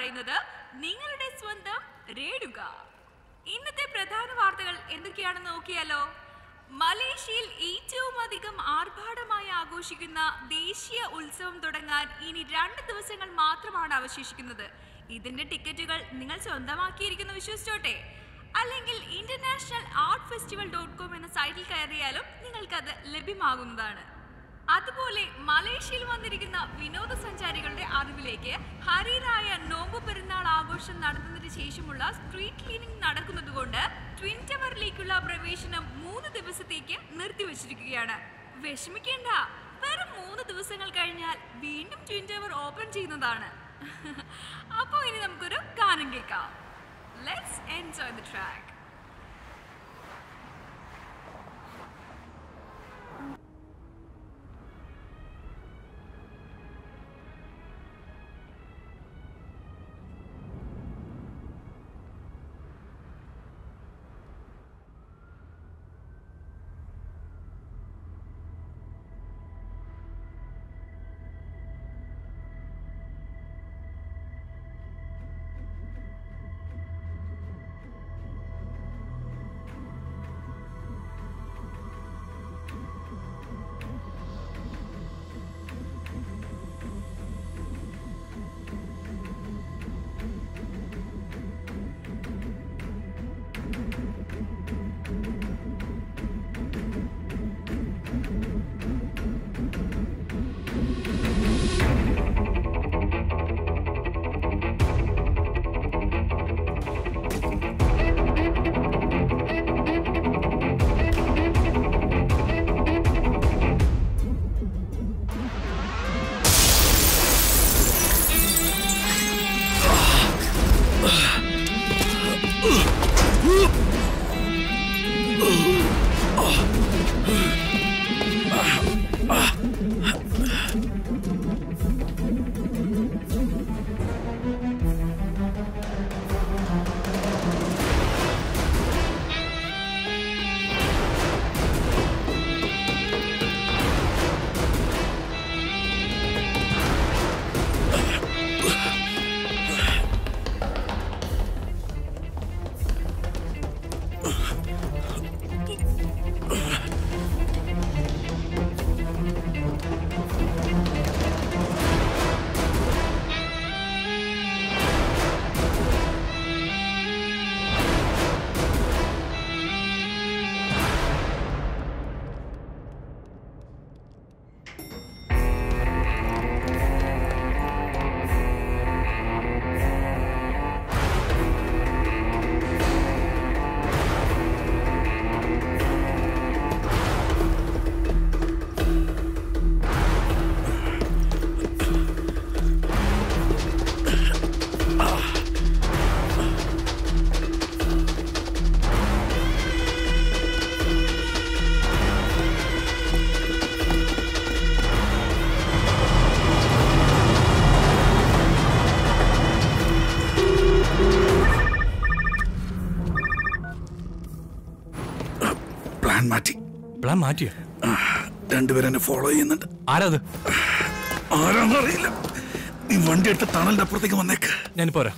പറയുന്നത് നിങ്ങളുടെ സ്വന്തം രേണുക ഇന്നത്തെ പ്രധാന വാർത്തകൾ എന്തൊക്കെയാണെന്ന് നോക്കിയാലോ മലേഷ്യയിൽ ഏറ്റവും അധികം ആർഭാടമായി ആഘോഷിക്കുന്ന ദേശീയ ഉത്സവം തുടങ്ങാൻ ഇനി രണ്ട് ദിവസങ്ങൾ മാത്രമാണ് അവശേഷിക്കുന്നത് ഇതിന്റെ ടിക്കറ്റുകൾ നിങ്ങൾ സ്വന്തമാക്കിയിരിക്കുന്നു വിശ്വസിച്ചോട്ടെ അല്ലെങ്കിൽ international art festival dot com എന്ന സൈറ്റിൽ കയറിയാലും നിങ്ങൾക്കത് ലഭ്യമാകുന്നതാണ് അതുപോലെ മലേഷ്യയിൽ വന്നിരിക്കുന്ന വിനോദസഞ്ചാരികളുടെ അറിവിലേക്ക് ഹരിറായ നോമ്പ് പെരുന്നാൾ ആഘോഷം നടന്നതിന് ശേഷമുള്ള സ്ട്രീറ്റ് ക്ലീനിംഗ് നടക്കുന്നതുകൊണ്ട് ട്വിൻ ടവറിലേക്കുള്ള പ്രവേശനം മൂന്ന് ദിവസത്തേക്ക് നിർത്തിവച്ചിരിക്കുകയാണ് വിഷമിക്കേണ്ട വെറും മൂന്ന് ദിവസങ്ങൾ കഴിഞ്ഞാൽ വീണ്ടും ട്വിൻ ടവർ ഓപ്പൺ ചെയ്യുന്നതാണ് അപ്പോൾ ഇനി നമുക്കൊരു ഗാനം കേൾക്കാം let's enjoy the track plan മാറ്റി പ്ലാൻ മാറ്റിയോ രണ്ടുപേരും എന്നെ ഫോളോ ചെയ്യുന്നുണ്ട് ആരാത് ആരാന്നറിയില്ല നീ വണ്ടി എടുത്ത് ടണലിന്റെ അപ്പുറത്തേക്ക് വന്നേക്ക് ഞാനിപ്പോ വരാം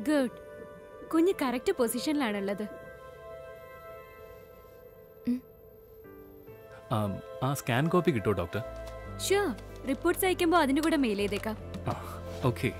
ഗുഡ് കുഞ്ഞ് കറക്റ്റ് പൊസിഷനിലാണുള്ളത് ആം, ആ സ്കാൻ കോപ്പി കിട്ടുമോ ഡോക്ടർ ഷുവർ റിപ്പോർട്ട്സ് അയക്കുമ്പോൾ അതിന്റെ കൂടെ മെയിൽ ചെയ്തേക്കാം ആ okay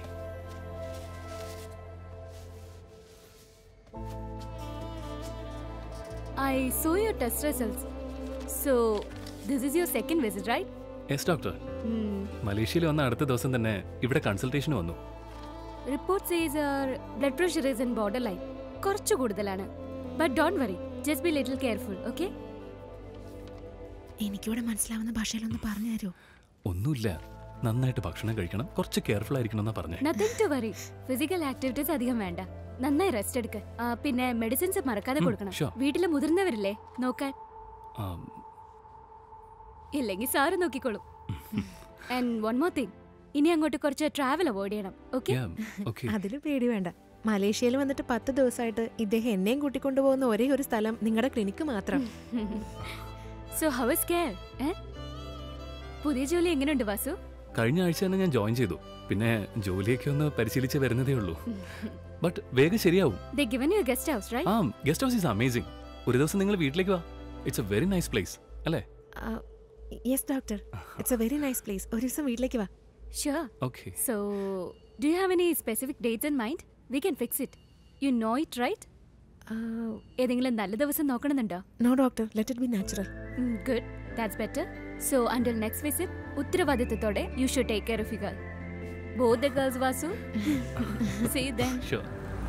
I saw your test results so this is your second visit right yes doctor മലേഷ്യയിൽ വന്ന അടുത്ത ദിവസം തന്നെ ഇവിടെ കൺസൾട്ടേഷൻ വന്നു report says blood pressure is in borderline കുറച്ച് കൂടുതലാണ് but don't worry just be little careful okay എനിക്കിവിടെ മനസ്സിലാവുന്ന ഭാഷയിലൊന്ന് പറഞ്ഞു തരുമോ ഒന്നുമില്ല നന്നായിട്ട് ഭക്ഷണം കഴിക്കണം കുറച്ച് കെയർഫുൾ ആയിരിക്കണം എന്നാ പറഞ്ഞേ nothing to worry physical activities അധികം വേണ്ട നന്നായി റെസ്റ്റ് എടുക്ക് ആ, പിന്നെ മെഡിസിൻസ് മറക്കാതെ ഉം, കൊടുക്കണം sure. വീട്ടിലെ മുതിർന്നവരില്ലേ നോക്കാൻ ആം, ഇല്ലെങ്കിൽ സാറ് നോക്കിക്കോളും ആൻഡ് വൺ മോർ തിങ് ഇനി അങ്ങോട്ട് കുറച്ച് ട്രാവൽ അവോയ്ഡ് ചെയ്യണം ഓക്കെ yeah, okay. അതിൽ പേടി വേണ്ട മലേഷ്യയിൽ വന്നിട്ട് പത്ത് ദിവസമായിട്ട് ഇദ്ദേഹം എന്നെയും കൂട്ടിക്കൊണ്ടുപോകുന്ന ഒരേ ഒരു സ്ഥലം നിങ്ങളുടെ ക്ലിനിക്ക് മാത്രം സോ ഹൗ ഇസ് കെയർ പുതിയ ജോലി എങ്ങനെയുണ്ട് വാസു കഴിഞ്ഞ ആഴ്ച തന്നെ ഞാൻ ജോയിൻ ചെയ്തു പിന്നെ ജോലിയൊക്കെ ഒന്ന് പരിശീലിച്ച് വരുന്നതേ ഉള്ളൂ ബട്ട് വേഗം ശരിയാവും they given you guest house right ആ ഗസ്റ്റ് ഹൗസ് ഈസ് അമേസിംഗ് ഒരു ദിവസം നിങ്ങൾ വീട്ടിലേക്ക് വാ it's a very nice place അല്ലേ yes doctor it's a very nice place ഒരു ദിവസം വീട്ടിലേക്ക് വാ sure okay so do you have any specific dates in mind we can fix it you know it right ഏതെങ്കിലും നല്ല ദിവസം നോക്കണമെന്നുണ്ടോ no doctor let it be natural good that's better so until next visit ഉത്തരവാദിത്തത്തോടെ you should take care of you girl both the girls Vasu see then sure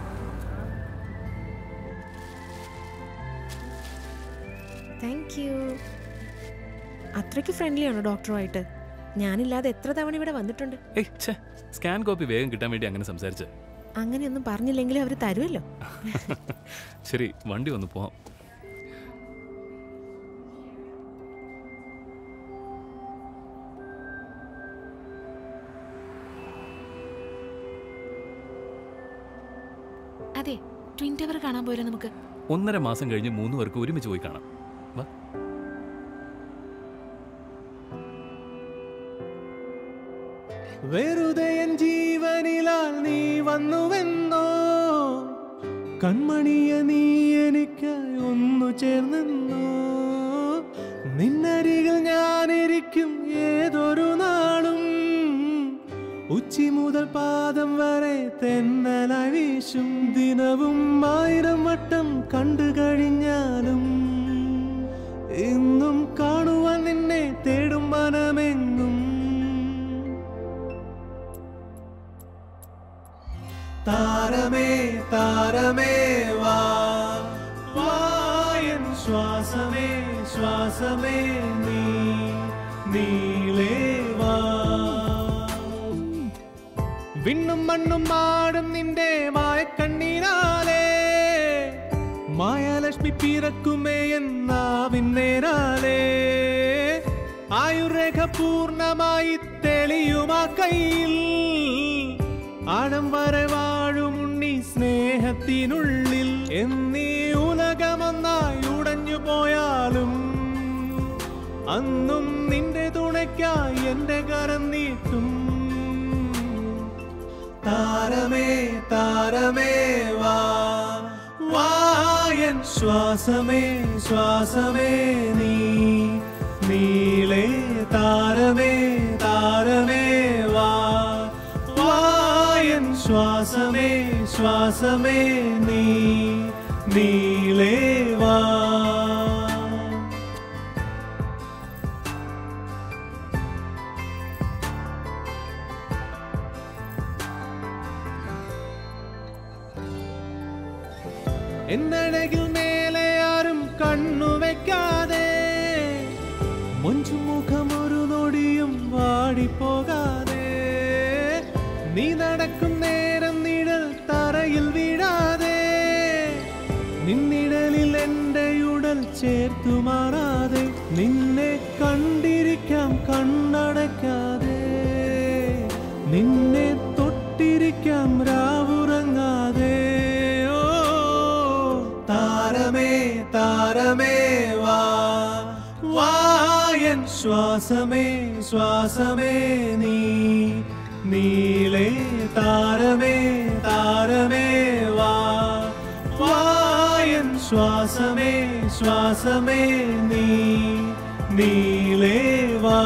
thank you അത്രയ്ക്ക് friendly ആണോ ഡോക്ടറുമായിട്ട് ഞാനില്ലാതെ എത്ര തവണ ഇവിടെ വന്നിട്ടുണ്ട് ഏയ് ഛേ സ്കാൻ കോപ്പി വേഗം കിട്ടാൻ വേണ്ടി അങ്ങനെ സംസാരിച്ച് അങ്ങനെയൊന്നും പറഞ്ഞില്ലെങ്കിലും അവർ തരുമല്ലോ ശരി വണ്ടി വന്ന് പോവാം അതെ ട്വിൻ ടവർ കാണാൻ പോയാലോ നമുക്ക് ഒന്നര മാസം കഴിഞ്ഞ് മൂന്ന് പേർക്ക് ഒരുമിച്ച് പോയി കാണാം വാ വെറുതെ എൻ ജീവനിലാൽ നീ വന്നുവെന്നോ കൺമണിയ നീ എനിക്കായി ഒന്നു ചേർന്നെന്നോ നിന്നരികിൽ ഞാനിരിക്കും ഏതൊരു നാളും ഉച്ചി മുതൽ പാദം വരെ തെന്നലായി വീശും ദിനവും ആയിരം വട്ടം കണ്ടു കഴിഞ്ഞാലും ഇന്നും കാണുവാൻ നിന്നെ തേടും മനമെങ്ങും താരമേ താരമേ വാ വായൻ ശ്വാസമേ ശ്വാസമേ നീ നീളേ വാ വിണ്ണും മണ്ണും മാടും നിന്റെ മായക്കണ്ണീരാലേ മായാലക്ഷ്മി പിറക്കുമേ എന്നാവിന്നേരാലേ ആയുർരേഖ പൂർണ്ണമായി തെളിയുമാ കയ്യിൽ ആഴം വരെ വാഴുമുണ്ണി സ്നേഹത്തിനുള്ളിൽ എന്നീ ഉലകമൊന്നായി ഉടഞ്ഞു പോയാലും അന്നും നിന്റെ തുണയ്ക്കായി എന്റെ കരം നീട്ടും താരമേ താരമേ വാ വായൻ ശ്വാസമേ ശ്വാസമേ നീ നീളേ താരമേ താരമേ വാ വായൻ ശ്വാസമേ ശ്വാസമേ നീ നീളേ വാ എന്നഴകിൽ മേലെ ആരും കണ്ണു വെക്കാതെ മുഞ്ചുമുഖം ഒരു നൊടിയും വാടിപ്പോകാതെ നീ നടക്കും നേരം നിഴൽ തറയിൽ വീഴാതെ നിന്നിടലിൽ എൻ്റെ ഉടൽ ചേർത്തു മാറാതെ നിന്നെ കണ്ടിരിക്കാം കണ്ണടയ്ക്കാതെ നിന്നെ തൊട്ടിരിക്കാം രാവുറങ്ങാതെ ഓ താരമേ താരമേ വാ വായൻ ശ്വാസമേ ശ്വാസമേ നീ നീളേ താരമേ താരമേ ശ്വാസമേ ശ്വാസമേ നീ നീളേവാ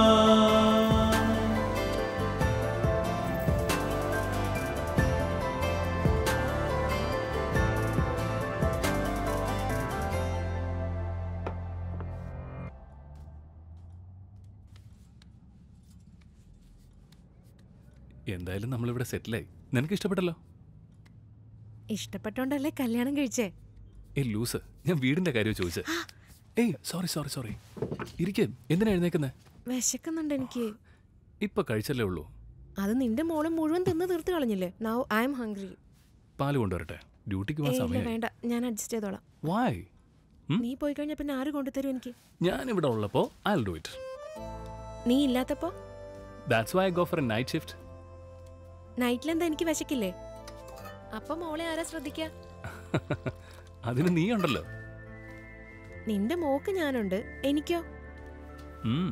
എന്തായാലും നമ്മളിവിടെ സെറ്റിലായി നിനക്ക് ഇഷ്ടപ്പെട്ടല്ലോ ഇഷ്ടപ്പെട്ടോണ്ടല്ലേ കല്യാണം കഴിച്ചേ ഏ ലൂസ് ഞാൻ വീടിന്റെ കാര്യം ചോദിച്ചേ ഏയ് സോറി സോറി സോറി ഇരിക്കേ എന്തിനാ എഴുന്നേക്കുന്നേ വിശക്കുന്നുണ്ട് എനിക്ക് ഇപ്പൊ കഴിച്ചല്ലേ ഉള്ളൂ അത് നിന്റെ മോള് മുഴുവൻ തിന്ന് തീർത്ത് കളഞ്ഞില്ലേ നൗ ഐ എം ഹംഗ്രി പാല് കൊണ്ടുവരട്ടെ ഡ്യൂട്ടിക്ക് പോകാൻ ഇല്ല സമയം വേണ്ട ഞാൻ അഡ്ജസ്റ്റ് ചെയ്തോളാം വായ് നീ പോയി കഴിഞ്ഞാൽ പിന്നെ ആര് കൊണ്ടുതരും എനിക്ക് ഞാൻ ഇവിടെ ഉള്ളപ്പോ ഐ ഡു ഇറ്റ് നീ ഇല്ലാത്തപ്പോ that's why go for a night shift നൈറ്റിലെന്താ എനിക്ക് വിശക്കില്ലേ അപ്പൊ മോളെ ആരാ ശ്രദ്ധിക്ക അതിന് നീ ഉണ്ടല്ലോ നിന്റെ മോക്ക് ഞാനുണ്ട് എനിക്കോ ഉം.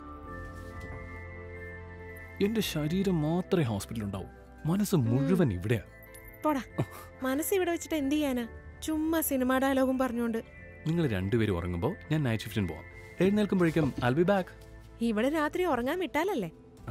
എന്റെ ശരീരം മാത്രമേ ഹോസ്പിറ്റലിൽ ഉണ്ടാവൂ മനസ്സ് മുഴുവൻ ഇവിടെയാ പോടാ മനസ്സ് ഇവിടെ വെച്ചിട്ട് എന്ത് ചെയ്യാനാ ചുമ്മാ സിനിമാ ഡയലോഗും പറഞ്ഞുകൊണ്ട് നിങ്ങൾ രണ്ടുപേരും ഉറങ്ങുമ്പോൾ ഞാൻ നൈറ്റ് ഷിഫ്റ്റിന് പോവാം എഴുന്നേൽക്കുമ്പോഴേക്കും ഐ ബി ബാക്ക് ഇവിടെ രാത്രി ഉറങ്ങാൻ വിട്ടാലല്ലേ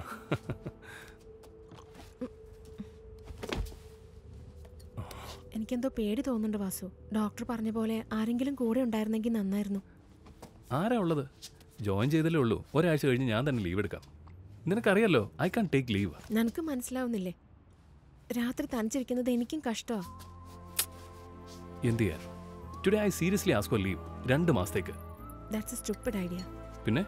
എനിക്കെന്തോ പേടി തോന്നുന്നുണ്ട് വാസു ഡോക്ടർ പറഞ്ഞ പോലെ ആരെങ്കിലും കൂടെ ഉണ്ടായിരുന്നെങ്കിൽ നന്നായിരുന്നു ആരാ ഉള്ളത് ജോയിൻ ചെയ്തല്ലേ ഉള്ളൂ ഒരാഴ്ച കഴിഞ്ഞ് ഞാൻ തന്നെ ലീവ് എടുക്കാം നിനക്കറിയാലോ ഐ കാൻ ടേക്ക് ലീവ് നിനക്ക് മനസ്സിലാവുന്നില്ലേ രാത്രി തനിച്ചിരിക്കുന്നത് എനിക്കും കഷ്ടമാ എന്ത് ചെയ്യാൻ today I seriously ask leave രണ്ട് മാസത്തേക്ക് ദാറ്റ്സ് എ സ്റ്റുപ്പിഡ് ഐഡിയ പിന്നെ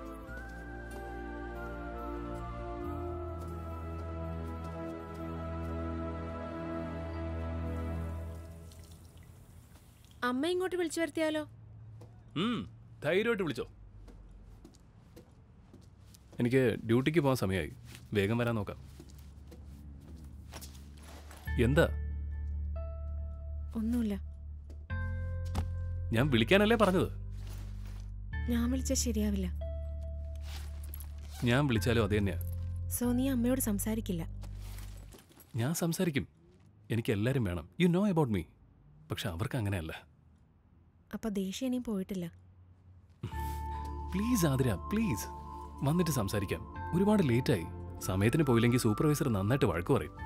അമ്മ ഇങ്ങോട്ട് വിളിച്ചു വരുത്തിയാലോ ഉം, ധൈര്യമായിട്ട് വിളിച്ചോ എനിക്ക് ഡ്യൂട്ടിക്ക് പോകാൻ സമയമായി വേഗം വരാൻ നോക്കാം എന്താ ഒന്നുമില്ല ഞാൻ വിളിക്കാനല്ലേ പറഞ്ഞത് ഞാൻ വിളിച്ചാൽ ശരിയാവില്ല ഞാൻ വിളിച്ചാലും അത് തന്നെയാ സോ നീ അമ്മയോട് സംസാരിക്കില്ല ഞാൻ സംസാരിക്കും എനിക്ക് എല്ലാവരും വേണം യു നോ അബൌട്ട് മീ പക്ഷെ അവർക്ക് അങ്ങനെയല്ല അപ്പൊ ദേഷ്യം ഇനിയും പോയിട്ടില്ല പ്ലീസ് ആതിര പ്ലീസ് വന്നിട്ട് സംസാരിക്കാം ഒരുപാട് ലേറ്റായി സമയത്തിന് പോയില്ലെങ്കിൽ സൂപ്പർവൈസർ നന്നായിട്ട് വഴക്ക് പറയും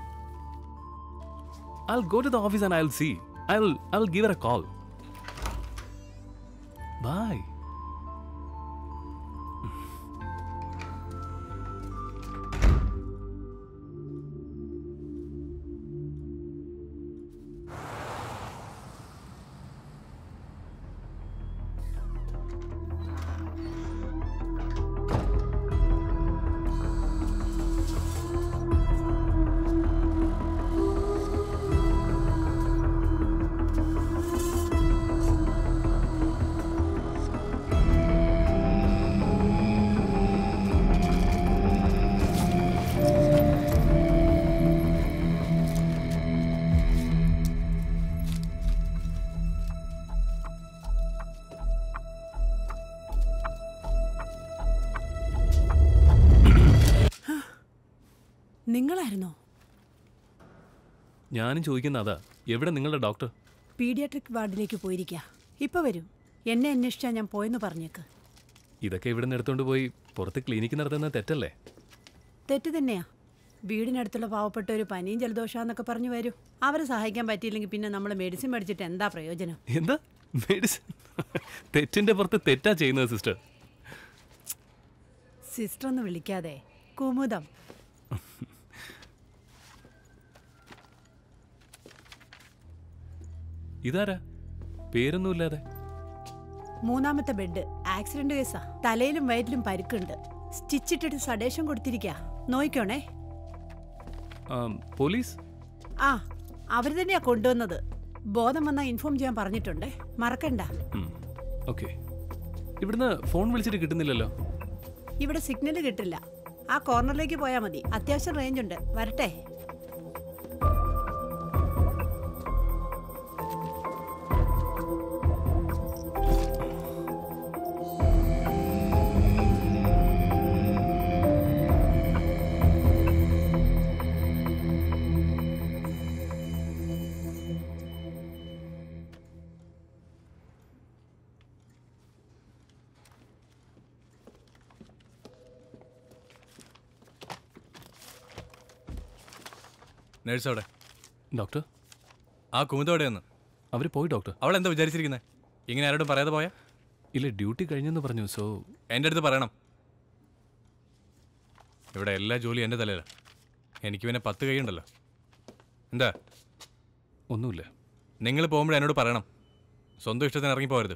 I go to the office and I see I I give a call bye നിങ്ങളായിരുന്നോ ഞാനും ചോദിക്കുന്ന അതാ എവിടെ നിങ്ങളുടെ ഡോക്ടർ പീഡിയാട്രിക് വാർഡിലേക്ക് പോയിരിക്കുക ഇപ്പൊ വരും എന്നെ അന്വേഷിച്ചാ ഞാൻ പോയെന്ന് പറഞ്ഞേക്ക് ഇതൊക്കെ ഇവിടെ നിന്ന് എടുത്തോണ്ട് പോയി പുറത്ത് ക്ലിനിക്ക് നടത്തുന്ന തെറ്റല്ലേ തെറ്റ് തന്നെയാ വീടിനടുത്തുള്ള പാവപ്പെട്ട ഒരു പനിയും ജലദോഷാന്നൊക്കെ പറഞ്ഞു വരൂ അവരെ സഹായിക്കാൻ പറ്റിയില്ലെങ്കിൽ പിന്നെ നമ്മൾ മെഡിസിൻ മേടിച്ചിട്ട് എന്താ പ്രയോജനം എന്താ മെഡിസിൻ തെറ്റിന്റെ പുറത്ത് തെറ്റാ ചെയ്യുന്നത് സിസ്റ്റർ സിസ്റ്റർ ഒന്ന് വിളിക്കാതെ കുമുദം ഇതാരാ പേരൊന്നുമില്ലാതെ മൂന്നാമത്തെ ബെഡ് ആക്സിഡന്റ് കേസാ തലയിലും വയറ്റിലും പരിക്കുണ്ട് സ്റ്റിച്ചിട്ടിട്ട് സഡേഷൻ കൊടുത്തിരിക്കാ നോയിക്കോണേ ആം, പോലീസ് ആ അവർ തന്നെയാ കൊണ്ടുവന്നത് ബോധം വന്നാൽ ഇൻഫോം ചെയ്യാൻ പറഞ്ഞിട്ടുണ്ടേ മറക്കണ്ട ഓക്കെ ഇവിടുന്ന് ഫോൺ വിളിച്ചിട്ട് കിട്ടുന്നില്ലല്ലോ ഇവിടെ സിഗ്നൽ കിട്ടില്ല ആ കോർണറിലേക്ക് പോയാൽ മതി അത്യാവശ്യം റേഞ്ച് ഉണ്ട് വരട്ടെ നേഴ്സ് അവിടെ ഡോക്ടർ ആ കുമുദ എവിടെയെന്ന് അവർ പോയി ഡോക്ടർ അവൾ എന്താ വിചാരിച്ചിരിക്കുന്നത് ഇങ്ങനെ ആരോടും പറയാതെ പോയാ ഇല്ല ഡ്യൂട്ടി കഴിഞ്ഞെന്ന് പറഞ്ഞു സോ എൻ്റെ അടുത്ത് പറയണം ഇവിടെ എല്ലാ ജോലിയും എൻ്റെ തലയിലാണ് എനിക്ക് പിന്നെ പത്ത് കൈയുണ്ടല്ലോ എന്താ ഒന്നുമില്ല നിങ്ങൾ പോകുമ്പോൾ എന്നോട് പറയണം സ്വന്തം ഇഷ്ടത്തിന് ഇറങ്ങി പോകരുത്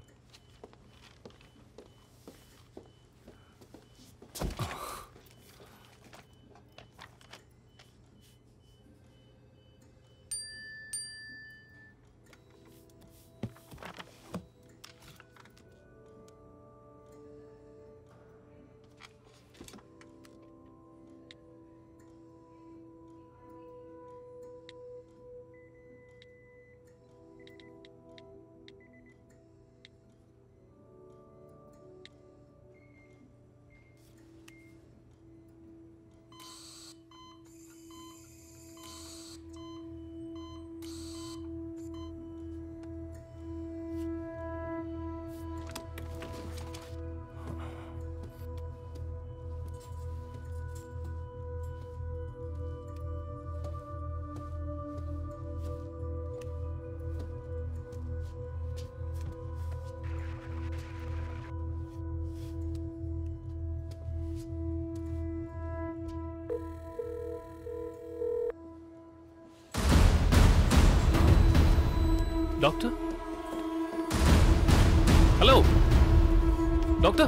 doctor hello doctor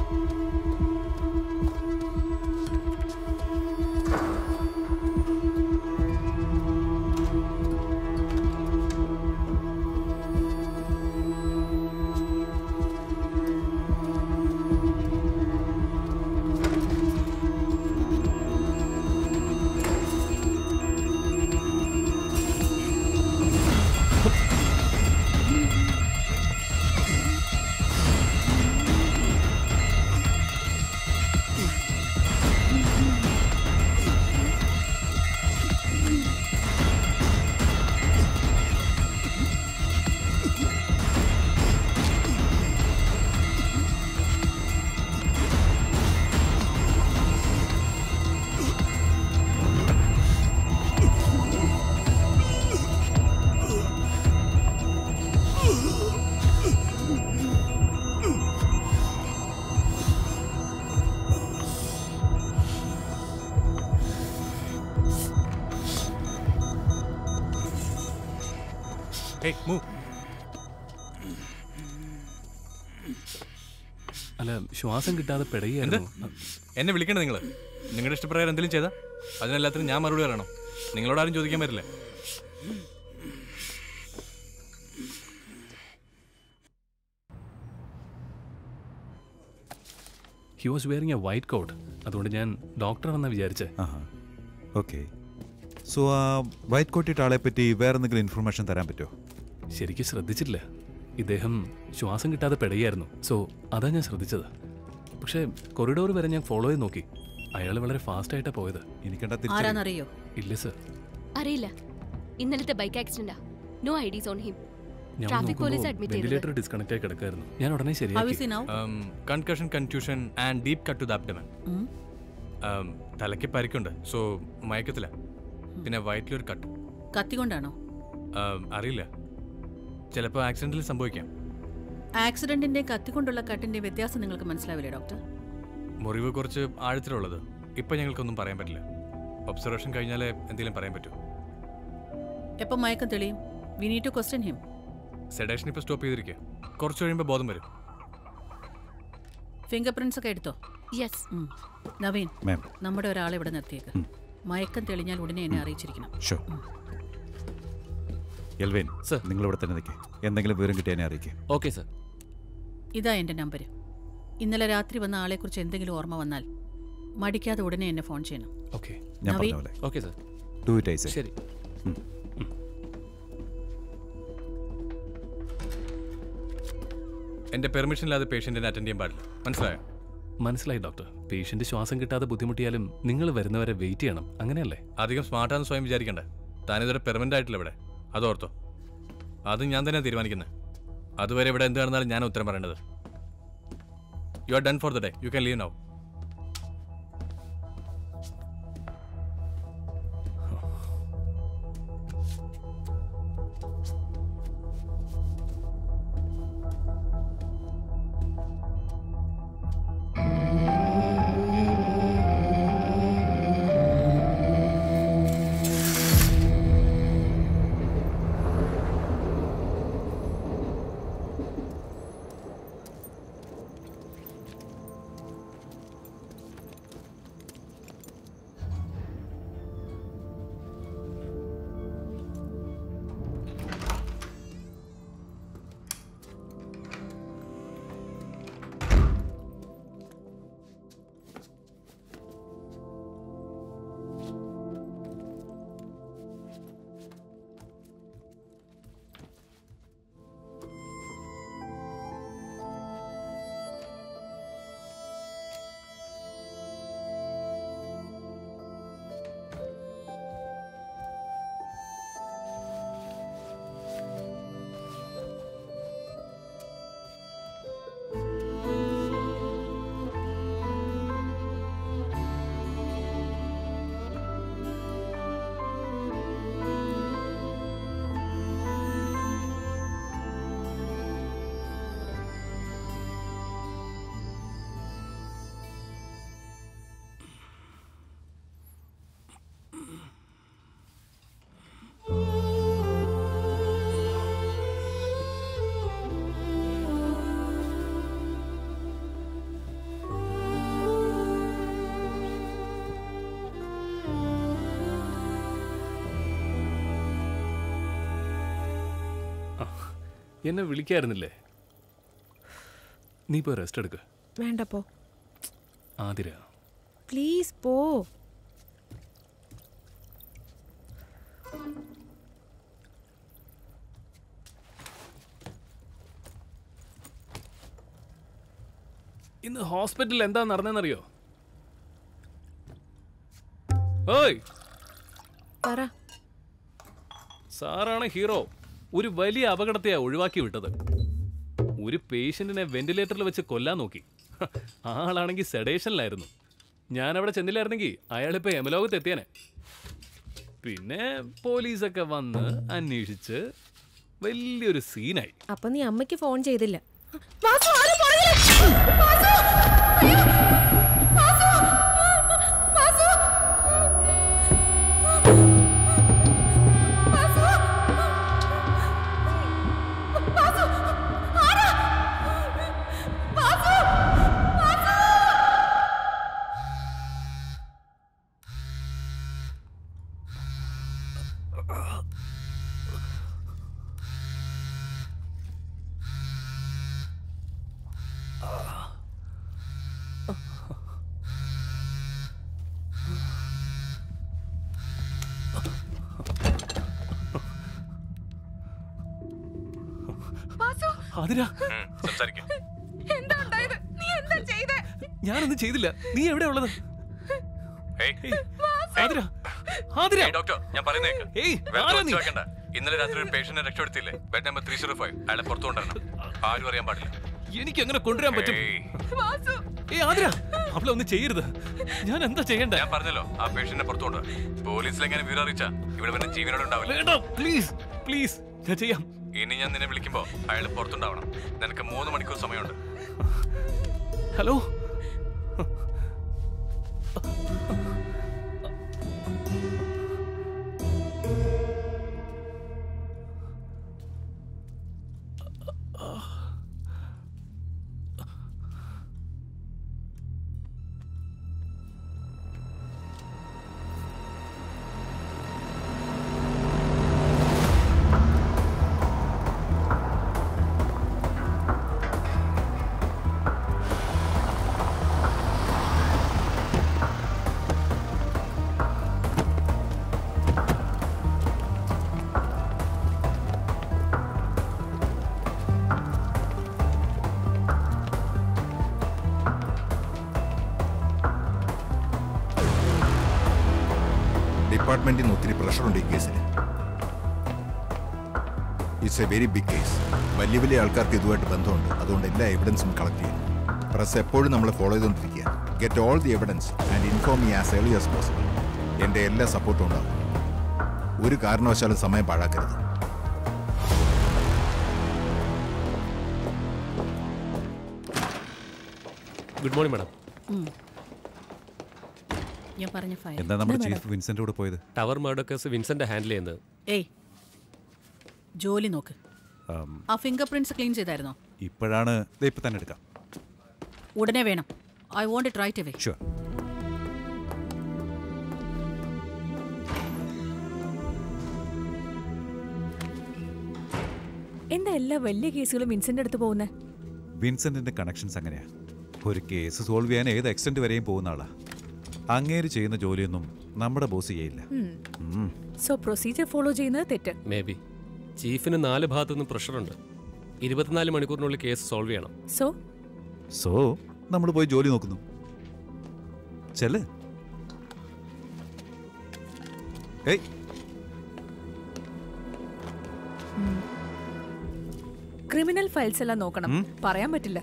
hey move അല്ല ശ്വാസം കിട്ടാതെ പെടയായിരുന്നു എന്നെ വിളിക്കണ്ട നിങ്ങൾ നിങ്ങളുടെ ഇഷ്ടപ്രകാരം എന്തെങ്കിലും ചെയ്താൽ അതിനെല്ലാത്തിനും ഞാൻ മറുപടി പറയണം നിങ്ങളോട് ആരും ചോദിക്കാൻ പറ്റില്ല he was wearing a white coat അതുകൊണ്ട് ഞാൻ ഡോക്ടറാണെന്നാണ് വിചാരിച്ചേ ആഹാ ഓക്കെ സോ ആ വൈറ്റ് കോട്ടിട്ട ആളെ പറ്റി വേറെ എന്തെങ്കിലും ഇൻഫർമേഷൻ തരാൻ പറ്റുമോ ശരിക്കും ശ്രദ്ധിച്ചിട്ടില്ല ഇദ്ദേഹം ശ്വാസം കിട്ടാതെ പെടുകയായിരുന്നു സോ അതാ ഞാൻ ശ്രദ്ധിച്ചത് പക്ഷേ കൊറിഡോർ വരെ ഞാൻ ഫോളോ ചെയ്ത് നോക്കി അയാൾ വളരെ ഫാസ്റ്റ് ആയിട്ടാണ് പോയത് എനിക്കെന്താ ആരാന്നറിയോ ഇല്ല സർ അറിയില്ല ഇന്നലത്തെ ബൈക്ക് ആക്സിഡന്റാ നോ ഐഡീസ് ഓൺ ഹിം ഞാൻ ട്രാഫിക് പോലീസ് അഡ്മിറ്റ് വെന്റിലേറ്റർ ചെയ്തത് ഡിസ്കണക്ട് ആയി കിടക്കായിരുന്നു ഞാൻ ഉടനെ How is ശരിയാക്കി he now? Concussion confusion and deep cut to the abdomen ഉം. തലയ്ക്ക് പരിക്കുണ്ട് സോ മയക്കത്തില്ല പിന്നെ വയറ്റിലൊരു കട്ട് കത്തി കൊണ്ടാണോ അറിയില്ല ചിലപ്പോൾ ആക്സിഡന്റിൽ സംഭവിക്കാം ആക്സിഡന്റിന്റെ കത്തി കൊണ്ടുള്ള കട്ടിന്റെ വ്യത്യാസം നിങ്ങൾക്ക് മനസ്സിലാവില്ലേ ഡോക്ടർ മുറിവ് കുറച്ച് ആഴത്തിലുള്ളത് ഇപ്പം ഞങ്ങൾക്കൊന്നും പറയാൻ പറ്റില്ല ഒബ്സർവേഷൻ കഴിഞ്ഞാലേ എന്തെങ്കിലും പറയാൻ പറ്റൂ എപ്പം മയക്കം തെളിയും we need to question him sedation ഇപ്പോൾ സ്റ്റോപ്പ് ചെയ്തിരിക്കുക കുറച്ച് കഴിയുമ്പോൾ ബോധം വരും ഫിംഗർ പ്രിന്റ്സ് ഒക്കെ എടുത്തോ യെസ് ഉം. നവീൻ മാം നമ്മുടെ ഒരാളെ ഇവിടെ നിർത്തിയേക്ക് മയക്കം തെളിഞ്ഞാൽ ഉടനെ എന്നെ അറിയിച്ചിരിക്കണം ഷോ എൽവേൻ Sir. നിങ്ങൾ ഇവിടെ തന്നെ നിൽക്കുക എന്തെങ്കിലും വിവരം കിട്ടിയാൽ എന്നെ അറിയിക്കുക ഓക്കെ സർ ഇതാ എൻ്റെ നമ്പർ ഇന്നലെ രാത്രി വന്ന ആളെക്കുറിച്ച് എന്തെങ്കിലും ഓർമ്മ വന്നാൽ മടിക്കാതെ ഉടനെ എന്നെ ഫോൺ ചെയ്യണം ഓക്കെ ഞാൻ നവീൻ. പറഞ്ഞ പോലെ okay sir do it I say ശരി എൻ്റെ പെർമിഷൻ ഇല്ലാതെ പേഷ്യൻറ്റിനെ അറ്റൻഡ് ചെയ്യാൻ പാടില്ല മനസ്സിലായോ മനസ്സിലായി ഡോക്ടർ പേഷ്യന്റ് ശ്വാസം കിട്ടാതെ ബുദ്ധിമുട്ടിയാലും നിങ്ങൾ വരുന്നവരെ വെയിറ്റ് ചെയ്യണം അങ്ങനെയല്ലേ അധികം സ്മാർട്ടാണെന്ന് സ്വയം വിചാരിക്കണ്ട താനിതുവരെ പെർമനൻ്റ് ആയിട്ടില്ല ഇവിടെ അതോർത്തോ അത് ഞാൻ തന്നെ തീരുമാനിക്കുന്നത് അതുവരെ ഇവിടെ എന്ത് നടന്നാലും ഞാൻ ഉത്തരം പറയേണ്ടത് you are done for the day you can leave now എന്നെ വിളിക്കായിരുന്നില്ലേ നീ പോയി റെസ്റ്റ് എടുക്ക വേണ്ട പോ ആതിര പ്ലീസ് പോ ഇന്ന് ഹോസ്പിറ്റലിൽ എന്താ നടന്നെന്നറിയോ ഓയ് പറ സാറാണ് ഹീറോ ഒരു വലിയ അപകടത്തെയാ ഒഴിവാക്കി വിട്ടത് ഒരു പേഷ്യന്റിനെ വെന്റിലേറ്ററിൽ വെച്ച് കൊല്ലാൻ നോക്കി ഹ, ആളാണെങ്കിൽ സെഡേഷനിലായിരുന്നു ഞാൻ അവിടെ ചെന്നില്ലായിരുന്നെങ്കിൽ അയാളിപ്പോ യമലോകത്ത് എത്തിയനെ പിന്നെ പോലീസൊക്കെ വന്ന് അന്വേഷിച്ച് വലിയൊരു സീനായി അപ്പൊ നീ അമ്മയ്ക്ക് ഫോൺ ചെയ്തില്ല അതിര സംസാരിക്കാം എന്താ ഉണ്ടായത് നീ എന്താ ചെയ്തേ ഞാനൊന്നും ചെയ്തില്ല നീ എവിടെ ഉള്ളത് ഏയ് ആതിര ആതിര ഏയ് ഡോക്ടർ ഞാൻ പറയുന്ന കേക്ക്. ഏയ്, വെറുതെ ആരാ ഒച്ച നീ? വെക്കണ്ട. ഇന്നലെ രാത്രി ഒരു പേഷ്യന്റിനെ രക്ഷപ്പെടുത്തിയില്ലേ bed number three zero five അയാളെ പുറത്തു കൊണ്ടുവരണം ആരും അറിയാൻ പാടില്ല എനിക്ക് എങ്ങനെ കൊണ്ടുവരാൻ പറ്റും ഏയ്, ഏ ആതിര അവളെ ഒന്നും ചെയ്യരുത് ഞാൻ എന്താ ചെയ്യണ്ടേ ഞാൻ പറഞ്ഞല്ലോ ആ പേഷ്യന്റിനെ പുറത്തു കൊണ്ടുവരാം പോലീസിൽ എങ്ങനെ വിവരം അറിയിച്ചാ ഇവിടെ പിന്നെ ജീവനോട് ഉണ്ടാവില്ല വേണ്ട പ്ലീസ് പ്ലീസ് ഞാൻ ചെയ്യാം ഇനി ഞാൻ നിന്നെ വിളിക്കുമ്പോ അയാൾ പുറത്തുണ്ടാവണം നിനക്ക് മൂന്ന് മണിക്കൂർ സമയമുണ്ട് ഹലോ ഡിപ്പാർട്ട്മെന്റിൽ നിന്ന് ഒത്തിരി പ്രഷറുണ്ട് ഈ കേസിൽ it's a very big case വലിയ വലിയ ആൾക്കാർക്ക് ഇതുമായിട്ട് ബന്ധമുണ്ട് അതുകൊണ്ട് എല്ലാ എവിഡൻസും കളക്ട് ചെയ്യും പ്രസ് എപ്പോഴും നമ്മളെ ഫോളോ ചെയ്തുകൊണ്ടിരിക്കുക get all the evidence and inform me as early as possible എൻ്റെ എല്ലാ സപ്പോർട്ടും ഉണ്ടാവും ഒരു കാരണവശാലും സമയം പാഴാക്കരുത് ഗുഡ് മോർണിംഗ് മാഡം ഞാൻ പറഞ്ഞ ഫയൽ എന്താ നമ്മുടെ ചീഫ് വിൻസെന്റ് കൂടെ പോയത് ടവർ മർഡോക്കേഴ്സ് വിൻസെന്റ് ഹാൻഡിൽ ചെയ്യുന്നത് ഏയ് ജോലി നോക്ക് ആം, ആ ഫിംഗർ പ്രിന്റ്സ് ക്ലീൻ ചെയ്തായിരുന്നോ ഇപ്പോഴാണ് ദേ ഇപ്പൊ തന്നെ എടുക്കാം ഉടനെ വേണം I want it right away sure എന്താ എല്ലാ വലിയ കേസുകളും വിൻസെന്റ് അടുത്ത് പോകുന്നത് വിൻസെന്റിന്റെ കണക്ഷൻസ് അങ്ങനെയാ ഒരു കേസ് സോൾവ് ചെയ്യാൻ ഏത് എക്സ്റ്റന്റ് വരെയും പോകുന്ന ആളാ അങ്ങേര് ചെയ്യുന്ന ജോലിയൊന്നും നമ്മുടെ ബോസ് ചെയ്യില്ല ഉം. സോ പ്രൊസീജിയർ ഫോളോ ചെയ്യുന്നത് തെറ്റ് മേ ബി ചീഫിന് നാല് ഭാഗത്തുനിന്നും പ്രഷറുണ്ട് ഇരുപത്തിനാല് മണിക്കൂറിനുള്ളിൽ കേസ് സോൾവ് ചെയ്യണം സോ സോ നമ്മൾ പോയി ജോലി നോക്കുന്നു ചെല് ഏയ് ക്രിമിനൽ ഫയൽസ് എല്ലാം നോക്കണം ഉം. പറയാൻ പറ്റില്ല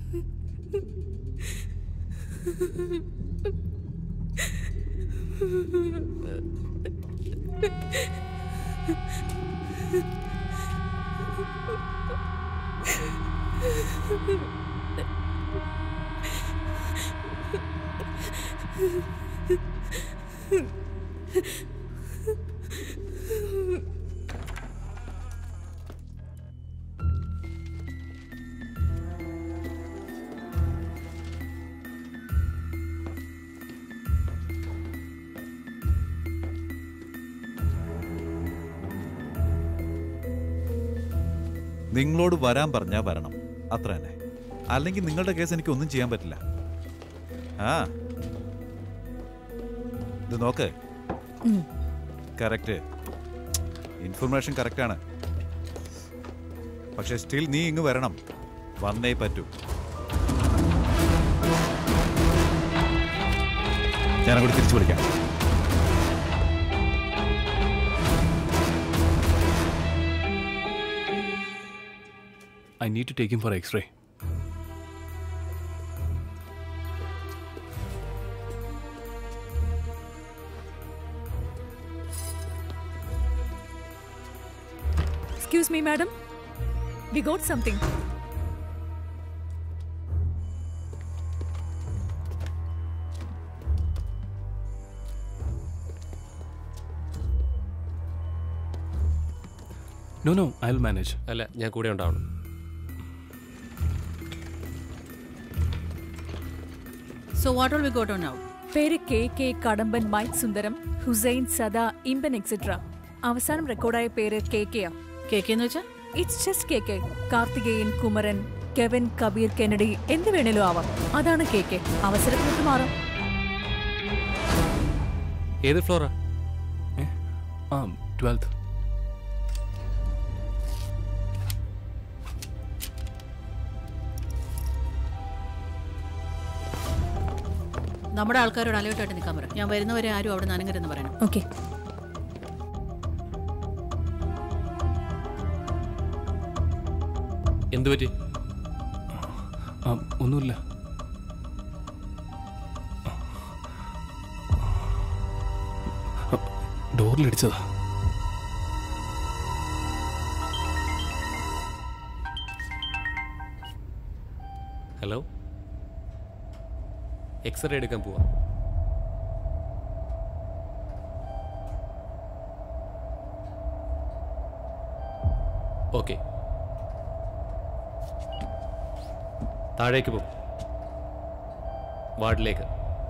നിങ്ങളോട് വരാൻ പറഞ്ഞാ വരണം അത്ര തന്നെ അല്ലെങ്കിൽ നിങ്ങളുടെ കേസ് എനിക്ക് ഒന്നും ചെയ്യാൻ പറ്റില്ല ആ ഇത് നോക്ക് ഉം. കറക്റ്റ് ഇൻഫർമേഷൻ കറക്റ്റാണ് പക്ഷെ സ്റ്റിൽ നീ ഇങ്ങ് വരണം വന്നേ പറ്റൂ ഞാനങ്ങോട്ട് തിരിച്ചു വിളിക്കാം I need to take him for X-ray. Excuse me, madam. We got something. No, no, I'll manage. അല്ല ഞാൻ കൂടെ ഉണ്ടാവണം So what will we go to now? പേര് K K Kadamban Mike Sundaram Hussain സദ ഇമ്പൻ എക്സെട്ര അവസാനം റെക്കോർഡായ പേര് കെ കെയാ കെ കെ എന്ന് വെച്ചാ it's just K K Karthikeyan Kumaran Kevin Kabir Kennedy എന്ത് വേണേലും ആവാം അതാണ് കെ കെ അവസരത്തിനൊത്ത് മാറാം ഏത് ഫ്ലോറാ ആ ട്വൽത്ത് നമ്മുടെ ആൾക്കാരോട് അലയോട്ടായിട്ട് നിൽക്കാൻ പറ ഞാൻ വരുന്നവരെ ആരും അവിടെ നനങ്ങരുതെന്ന് പറയണം ഓക്കെ എന്തു പറ്റി ആ ഒന്നുമില്ല ഡോറിലിടിച്ചതാ ഹലോ എക്സ്റേ എടുക്കാൻ പോവാ ഓക്കെ താഴേക്ക് പോകും വാർഡിലേക്ക്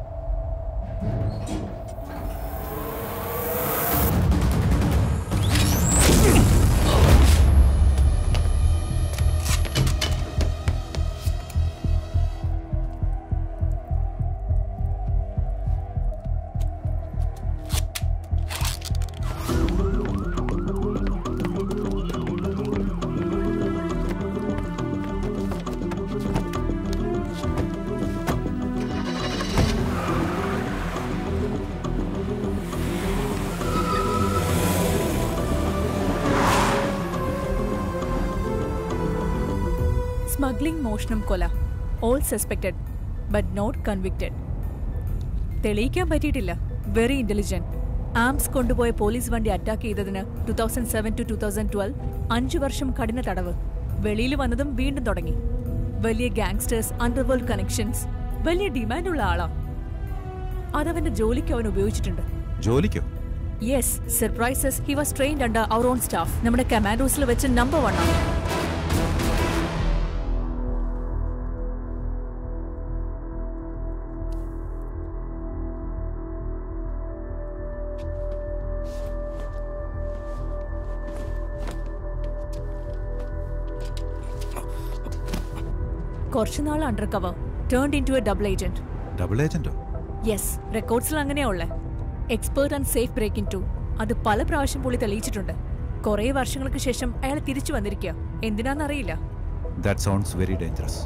സ്മഗ്ലിംഗ് മോഷണം കൊല all suspected but not convicted തെളിയിക്കാൻ പറ്റിയിട്ടില്ല വെരി ഇന്റലിജന്റ് ആംസ് കൊണ്ടുപോയ പോലീസ് വണ്ടി അറ്റാക്ക് ചെയ്തതിന് two thousand seven to two thousand twelve അഞ്ചു വർഷം കഠിന തടവ് വെളിയിൽ വന്നതും വീണ്ടും തുടങ്ങി വലിയ ഗാങ്സ്റ്റേഴ്സ് അണ്ടർവേൾഡ് കണക്ഷൻസ് വലിയ ഡിമാൻഡുള്ള ആളാ അതവന്റെ ജോലിക്ക് അവൻ ഉപയോഗിച്ചിട്ടുണ്ട് ജോലിക്കോ yes surprises he was trained under our own staff നമ്മുടെ കമാൻഡോസിൽ വെച്ച് നമ്പർ വൺ ആണ് കുറച്ചുനാൾ undercover turned into a double agent double ഏജന്റോ യെസ് റെക്കോർഡ്സിൽ അങ്ങനെയാ ഉള്ളേ expert and safe breaking too അത് പല പ്രാവശ്യം പുള്ളി തെളിയിച്ചിട്ടുണ്ട് കുറേ വർഷങ്ങൾക്ക് ശേഷം അയാൾ തിരിച്ചു വന്നിരിക്കുക എന്തിനാന്നറിയില്ല ദാറ്റ് സൗണ്ട്സ് വെരി ഡേഞ്ചറസ്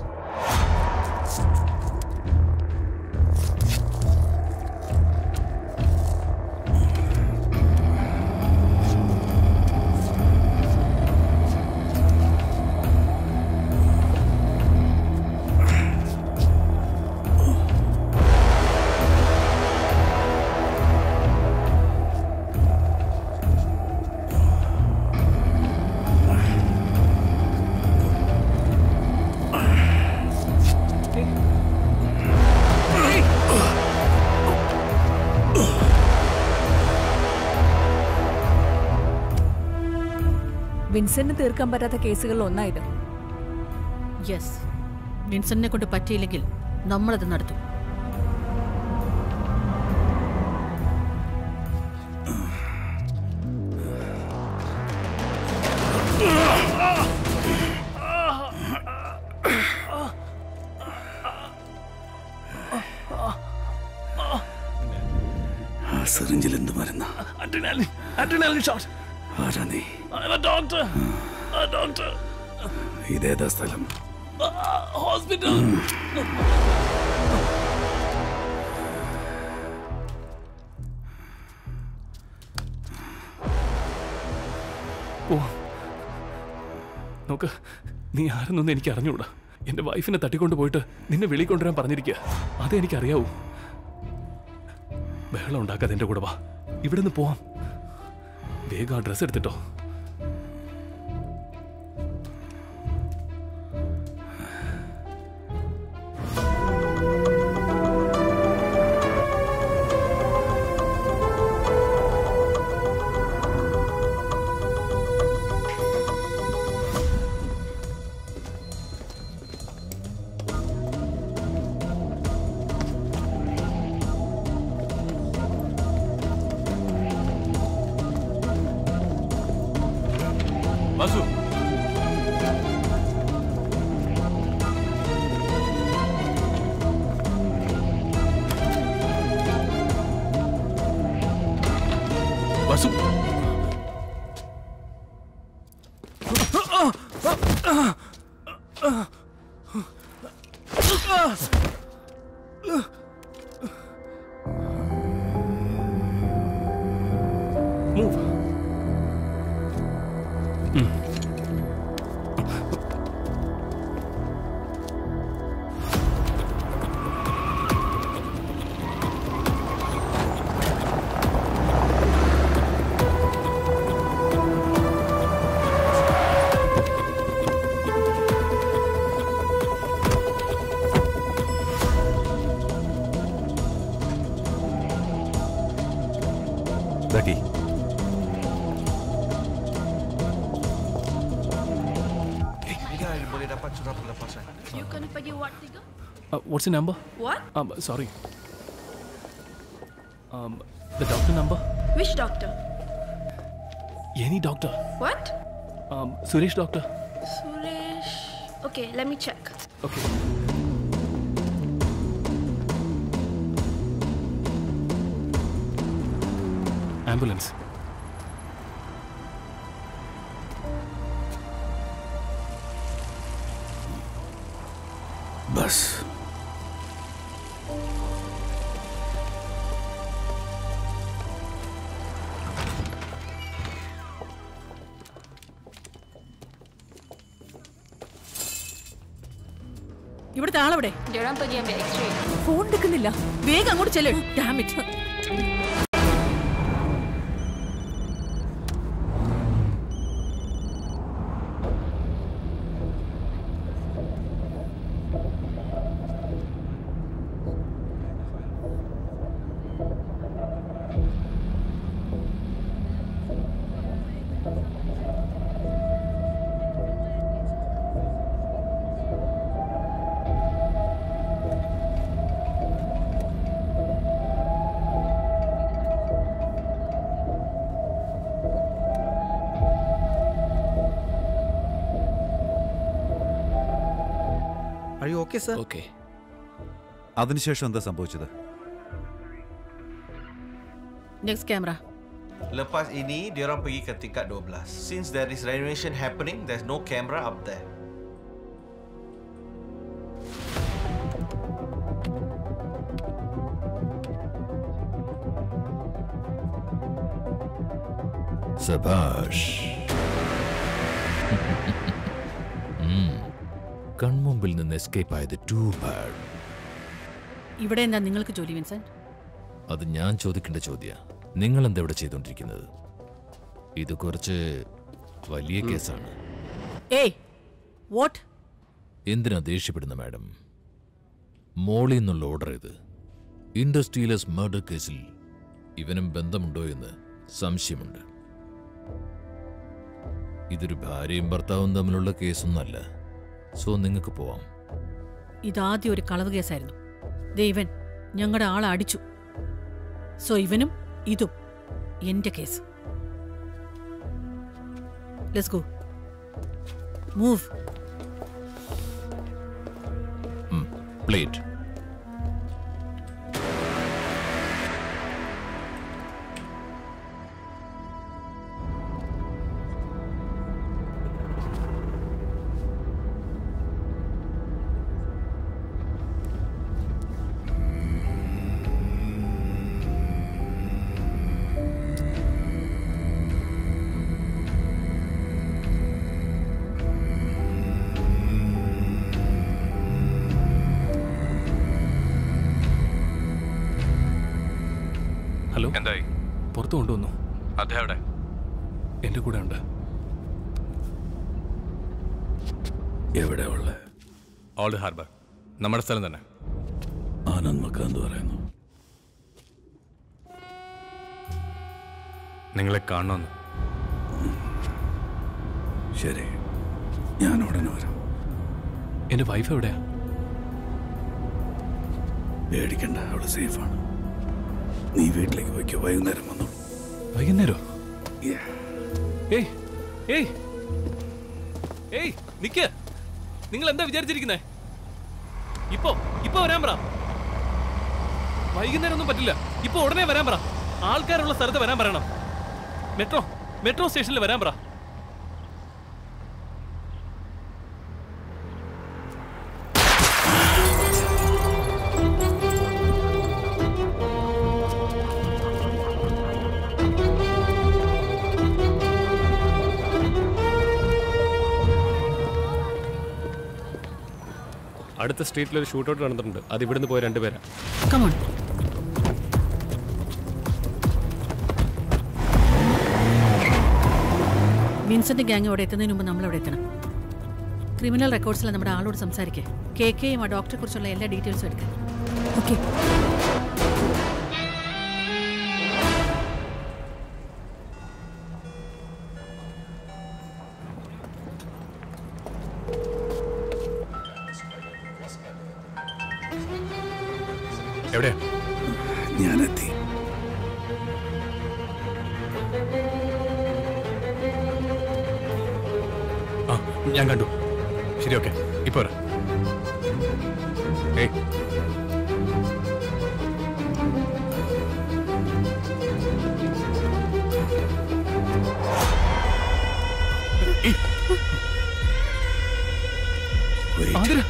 വിൻസെന്റിന് തീർക്കാൻ പറ്റാത്ത കേസുകളിൽ ഒന്നായത് യെസ് വിൻസെന്റിനെ കൊണ്ട് പറ്റിയില്ലെങ്കിൽ നമ്മളത് നടത്തും ആ സിറിഞ്ചിൽ എന്ത് മരുന്ന Adrenaline, adrenaline shot. ആരാ നീ I'm a doctor. A doctor. ഇതേതാ സ്ഥലം Ah, hospital. പോവാം നോക്ക് നീ ആരെന്നൊന്നും എനിക്ക് അറിഞ്ഞൂടാ എന്റെ വൈഫിനെ തട്ടിക്കൊണ്ട് പോയിട്ട് നിന്നെ വെളി കൊണ്ടുവരാൻ പറഞ്ഞിരിക്കുക അതേ എനിക്കറിയാവൂ ബഹളം ഉണ്ടാക്കാതെ എന്റെ കൂടെ വാ ഇവിടെ നിന്ന് പോവാം വേഗം ആ ഡ്രസ്സ് എടുത്തിട്ടോ Vasu Vasu Move. Lucky. boleh dapat surat pelepasan. You kena pergi ward tiga? Uh, what's the number? What? Um, sorry. Um, the doctor number? Which doctor? Any doctor? What? Um, Suresh doctor. Suresh. Okay, let me check. Okay. Ambulance. Bus ഇവിടുത്തെ ആളെവിടെ Diorang pergi ambil X-ray. Phone എടുക്കുന്നില്ല വേഗം അങ്ങോട്ട് ചെല്ലു damn it Are you okay, sir? Okay അതിനുശേഷം എന്താ സംഭവിച്ചത് next camera Lepas ini, diorang pergi ke tingkat 12. Since there is renovation happening, there's no camera up there. സബാഷ് ഉം. കൺമുമ്പിൽ നിന്ന് എസ്കേപ്പ് ആയത് ടൂ ബാഡ് ഇവിടെ എന്താ നിങ്ങൾക്ക് ജോലി വിൻസെന്റ് അത് ഞാൻ ചോദിക്കേണ്ട ചോദ്യ നിങ്ങൾ എന്താ ഇവിടെ ചെയ്തുകൊണ്ടിരിക്കുന്നത് ഇത് കുറച്ച് വലിയ കേസാണ് ഏയ് വാട്ട് എന്തിനാ ദേഷ്യപ്പെടുന്ന മാഡം മോളിൽ നിന്നുള്ള ഓർഡർ ഇത് ഇൻഡസ്ട്രിയലസ് മർഡർ കേസിൽ ഇവനും ബന്ധമുണ്ടോ എന്ന് സംശയമുണ്ട് ഇതൊരു ഭാര്യയും ഭർത്താവും തമ്മിലുള്ള കേസൊന്നല്ല സോ നിങ്ങൾക്ക് പോവാം ഇതാദ്യം ഒരു കളവ് കേസായിരുന്നു ദേ ഇവൻ ഞങ്ങളുടെ ആളെ അടിച്ചു സോ ഇവനും ഇതും എന്റെ case let's go move plate hello എന്തായി പുറത്തു കൊണ്ടുവന്നു അദ്ദേഹം എവിടെ എന്റെ കൂടെ ഉണ്ട് എവിടെ ഉള്ള ഓൾഡ് ഹാർബർ നമ്മുടെ സ്ഥലം തന്നെ ആനന്ദ് മക്കാന്ത് പറയുന്നു നിങ്ങളെ കാണണമെന്ന് ശരി ഞാൻ ഉടനെ വരാം എന്റെ വൈഫ് എവിടെയാ പേടിക്കണ്ട അവള് സേഫാണ് നീ വീട്ടിലേക്ക് പോയിക്കോ വൈകുന്നേരം വന്നു വൈകുന്നേരോ ഏയ് ഏയ് ഏയ് നിക്ക് നിങ്ങൾ എന്താ വിചാരിച്ചിരിക്കുന്നേ ഇപ്പോ ഇപ്പൊ വരാൻ പറ വൈകുന്നേരം ഒന്നും പറ്റില്ല ഇപ്പൊ ഉടനെ വരാൻ പറ ആൾക്കാരുള്ള സ്ഥലത്ത് വരാൻ പറയണം മെട്രോ മെട്രോ സ്റ്റേഷനിൽ വരാൻ പറ അടുത്ത സ്ട്രീറ്റിൽ ഒരു ഷൂട്ടൗട്ട് നടന്നിട്ടുണ്ട് അത് ഇവിടുന്ന് പോയ രണ്ടുപേരാ കമോൺ വിൻസെന്റ് ഗ്യാങ് അവിടെ എത്തുന്നതിന് മുമ്പ് നമ്മൾ അവിടെ എത്തണം ക്രിമിനൽ റെക്കോർഡ്സിൽ നമ്മുടെ ആളോട് സംസാരിക്കേ കെ കെയും ആ ഡോക്ടറെ കുറിച്ചുള്ള എല്ലാ ഡീറ്റെയിൽസും എടുക്കുക ഓക്കെ എവിടെയാ ഞാനെത്തി ആ ഞാൻ കണ്ടു ശരി ഓക്കെ ഇപ്പൊ വരാം ഏയ് ആതിര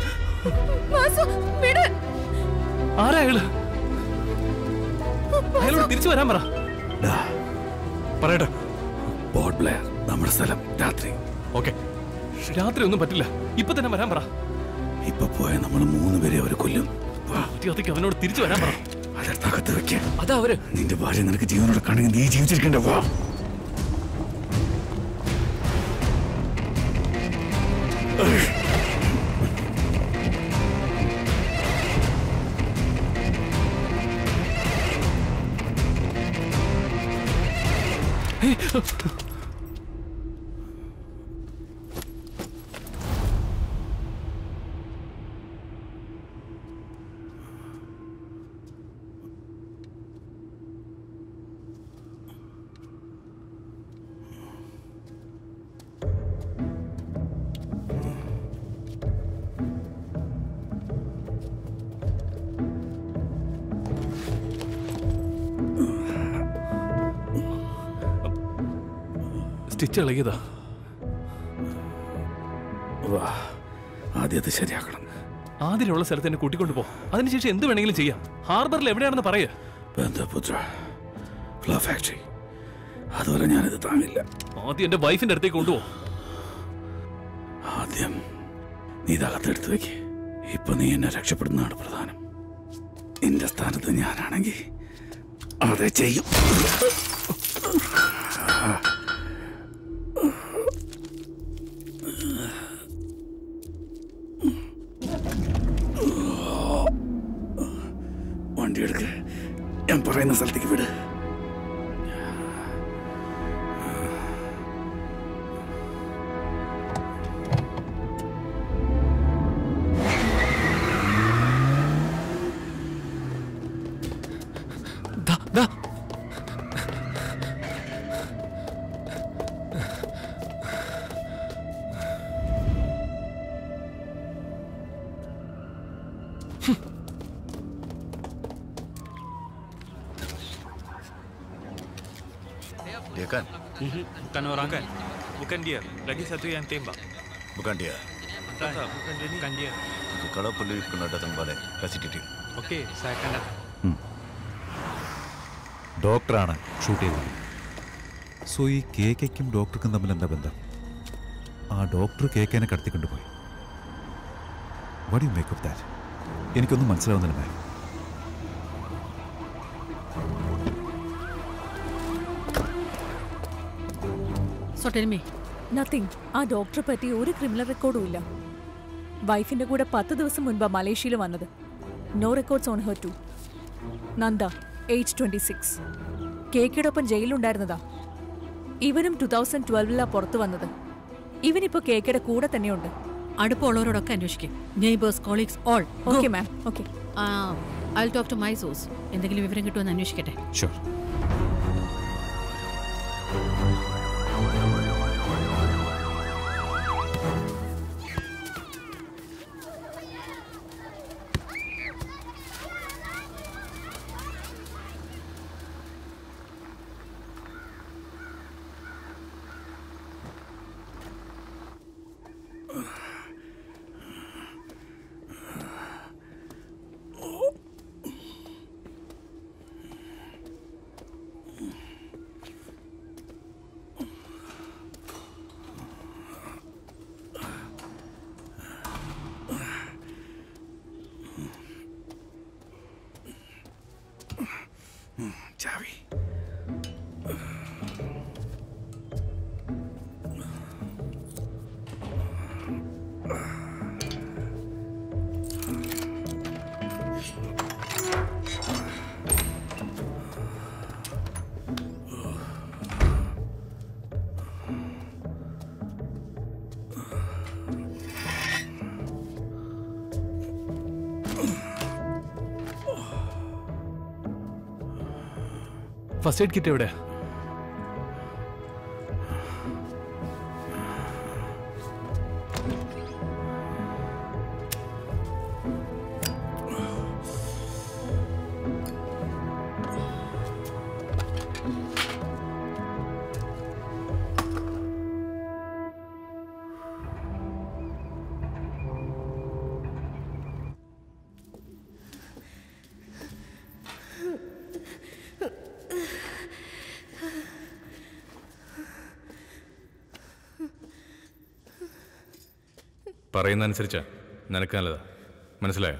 ആരാ അയാള് അയാളോട് തിരിച്ചു വരാൻ പറ പറയട്ടെ ബോട്ട് ബ്ലെയർ നമ്മുടെ സ്ഥലം രാത്രി ഓക്കെ രാത്രി ഒന്നും പറ്റില്ല ഇപ്പൊ തന്നെ വരാൻ പറ ഇപ്പൊ പോയ നമ്മൾ മൂന്ന് പേരെ അവർ കൊല്ലും മര്യാദയ്ക്ക് അവനോട് തിരിച്ചു വരാൻ പറ അതെടുത്തകത്ത് വെക്ക അതാ അവര് നിന്റെ ഭാര്യ നിനക്ക് ജീവനോടെ കാണുമെങ്കിൽ നീ ജീവിച്ചിരിക്കണ്ട വാ സ്റ്റിച്ച് ഇളകിയതാ വാ ആദ്യം അത് ശരിയാക്കണം ആതിരുള്ള സ്ഥലത്ത് എന്നെ കൂട്ടിക്കൊണ്ടു പോ അതിനുശേഷം എന്ത് വേണമെങ്കിലും ചെയ്യാം ഹാർബറിൽ എവിടെയാണെന്ന് പറയ ബന്ധപുത്ര ഫ്ലോ ഫാക്ടറി അതുവരെ ഞാനിത് താങ്ങില്ല ആദ്യം എന്റെ വൈഫിന്റെ അടുത്തേക്ക് കൊണ്ടുപോ ആദ്യം നീ ഇതകത്ത് എടുത്തു വെക്ക് ഇപ്പൊ നീ എന്നെ രക്ഷപ്പെടുന്നതാണ് പ്രധാനം നിന്റെ സ്ഥാനത്ത് ഞാനാണെങ്കിൽ അതെ ചെയ്യും വണ്ടി എടുക്ക ഞാൻ പറയുന്ന സ്ഥലത്തേക്ക് വിട് Bukan. Bukan orang. Bukan. Bukan dia. Lagi satu yang tembak. Bukan dia. Tak, tak, bukan dia ni. Bukan dia. Kalau perlu kena datang balik. Kasih detail. Okey, saya akan datang. ഡോക്ടറാണ് ഷൂട്ട് ചെയ്തത് so ഈ K കെക്കും ഡോക്ടർക്കും തമ്മിൽ എന്താ ബന്ധം ആ doctor K കെനെ കടത്തിക്കൊണ്ടുപോയി what you make of that എനിക്കൊന്നും മനസ്സിലാവുന്നില്ല ma'am so tell me nothing ആ ഡോക്ടറെ പറ്റി ഒരു ക്രിമിനൽ റെക്കോർഡും ഇല്ല വൈഫിന്റെ കൂടെ പത്ത് ദിവസം മുൻപാ മലേഷ്യയിൽ വന്നത് no records on her to Nanda age twenty six കേക്കയോടൊപ്പം ജയിലിലുണ്ടായിരുന്നതാ ഇവനും ടു തൗസൻഡ് ട്വൽവിലാ പുറത്തു വന്നത് ഇവനിപ്പോ കേക്കയുടെ കൂടെ തന്നെയുണ്ട് അടുപ്പമുള്ളവരോടൊക്കെ അന്വേഷിക്കും neighbours colleagues all okay ma'am okay I talk to my source എന്തെങ്കിലും വിവരം കിട്ടുമെന്ന് അന്വേഷിക്കട്ടെ ഷുവർ ചാവി ഫസ്റ്റ് എയ്ഡ് കിറ്റ് എവിടെ പറയുന്ന അനുസരിച്ചാ നിനക്ക് നല്ലതാ മനസ്സിലായോ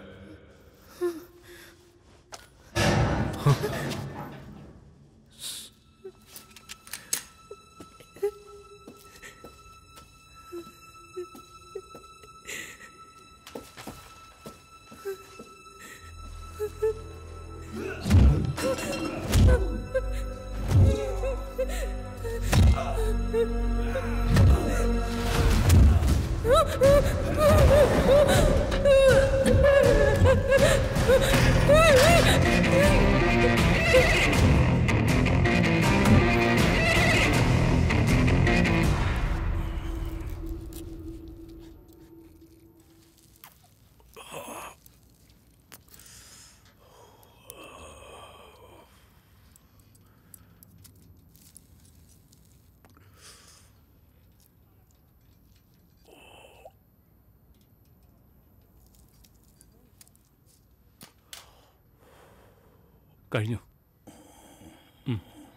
കഴിഞ്ഞു ഉം.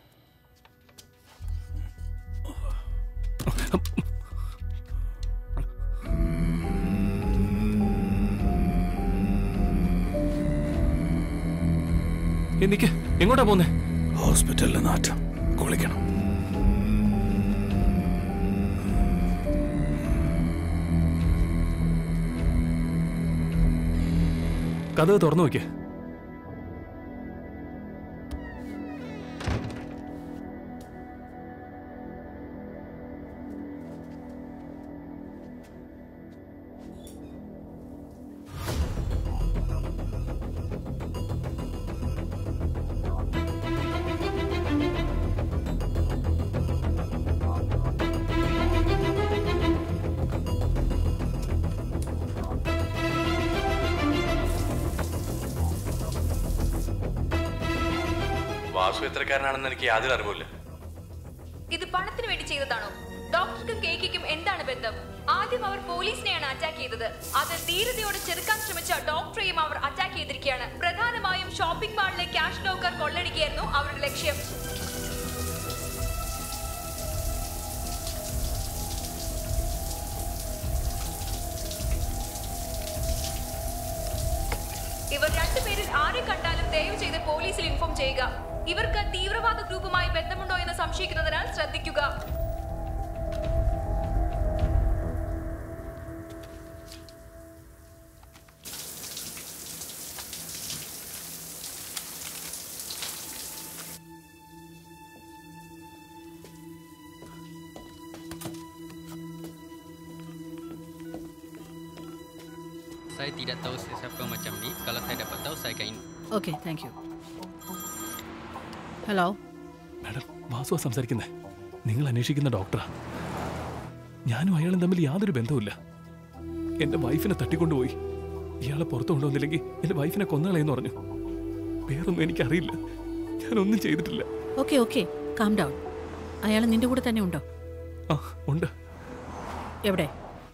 എനിക്ക് എങ്ങോട്ടാ പോന്നേ ഹോസ്പിറ്റലിലെ നാറ്റം കുളിക്കണം കഥ തുറന്നു നോക്കിയേ വാസു എത്രക്കാരനാണെന്ന് എനിക്ക് യാതൊരു അറിവില്ല ഇത് പണത്തിന് വേണ്ടി ചെയ്തതാണോ ഡോക്ടർക്കും കേക്കിക്കും എന്താണ് ബന്ധം ആദ്യം അവർ പോലീസിനെയാണ് അറ്റാക്ക് ചെയ്തത് അത് ധീരതയോടെ ചെറുക്കാൻ ശ്രമിച്ച ഡോക്ടറെയും അവർ അറ്റാക്ക് ചെയ്തിരിക്കുകയാണ് പ്രധാനമായും ഷോപ്പിംഗ് മാളിലെ ക്യാഷ് ലോക്കർ കൊള്ളടിക്കുകയായിരുന്നു അവരുടെ ലക്ഷ്യം ഇവർ രണ്ടുപേരിൽ ആരെ കണ്ടാലും ദയവ് ചെയ്ത് പോലീസിൽ ഇൻഫോം ചെയ്യുക ഇവർക്ക് തീവ്രവാദ ഗ്രൂപ്പുമായി ബന്ധമുണ്ടോ എന്ന് സംശയിക്കുന്നതിനാൽ ശ്രദ്ധിക്കുക Saya tidak tahu siapa macam ni. Kalau saya dapat tahu, saya akan okay thank you hello madam വാസുവാ സംസാരിക്കുന്നത് നിങ്ങൾ അന്വേഷിക്കുന്ന ഡോക്ടറാ ഞാനും അയാളും തമ്മിൽ യാതൊരു ബന്ധവുമില്ല എന്റെ വൈഫിനെ തട്ടിക്കൊണ്ടുപോയി ഇയാളെ പുറത്തു കൊണ്ടുവന്നില്ലെങ്കിൽ എന്റെ വൈഫിനെ കൊന്നുകളയെന്ന് പറഞ്ഞു വേറൊന്നും എനിക്കറിയില്ല ഞാനൊന്നും ചെയ്തിട്ടില്ല ഓക്കെ ഓക്കെ കാം ഡൗൺ അയാൾ നിന്റെ കൂടെ തന്നെ ഉണ്ടോ ആ ഉണ്ട് എവിടെ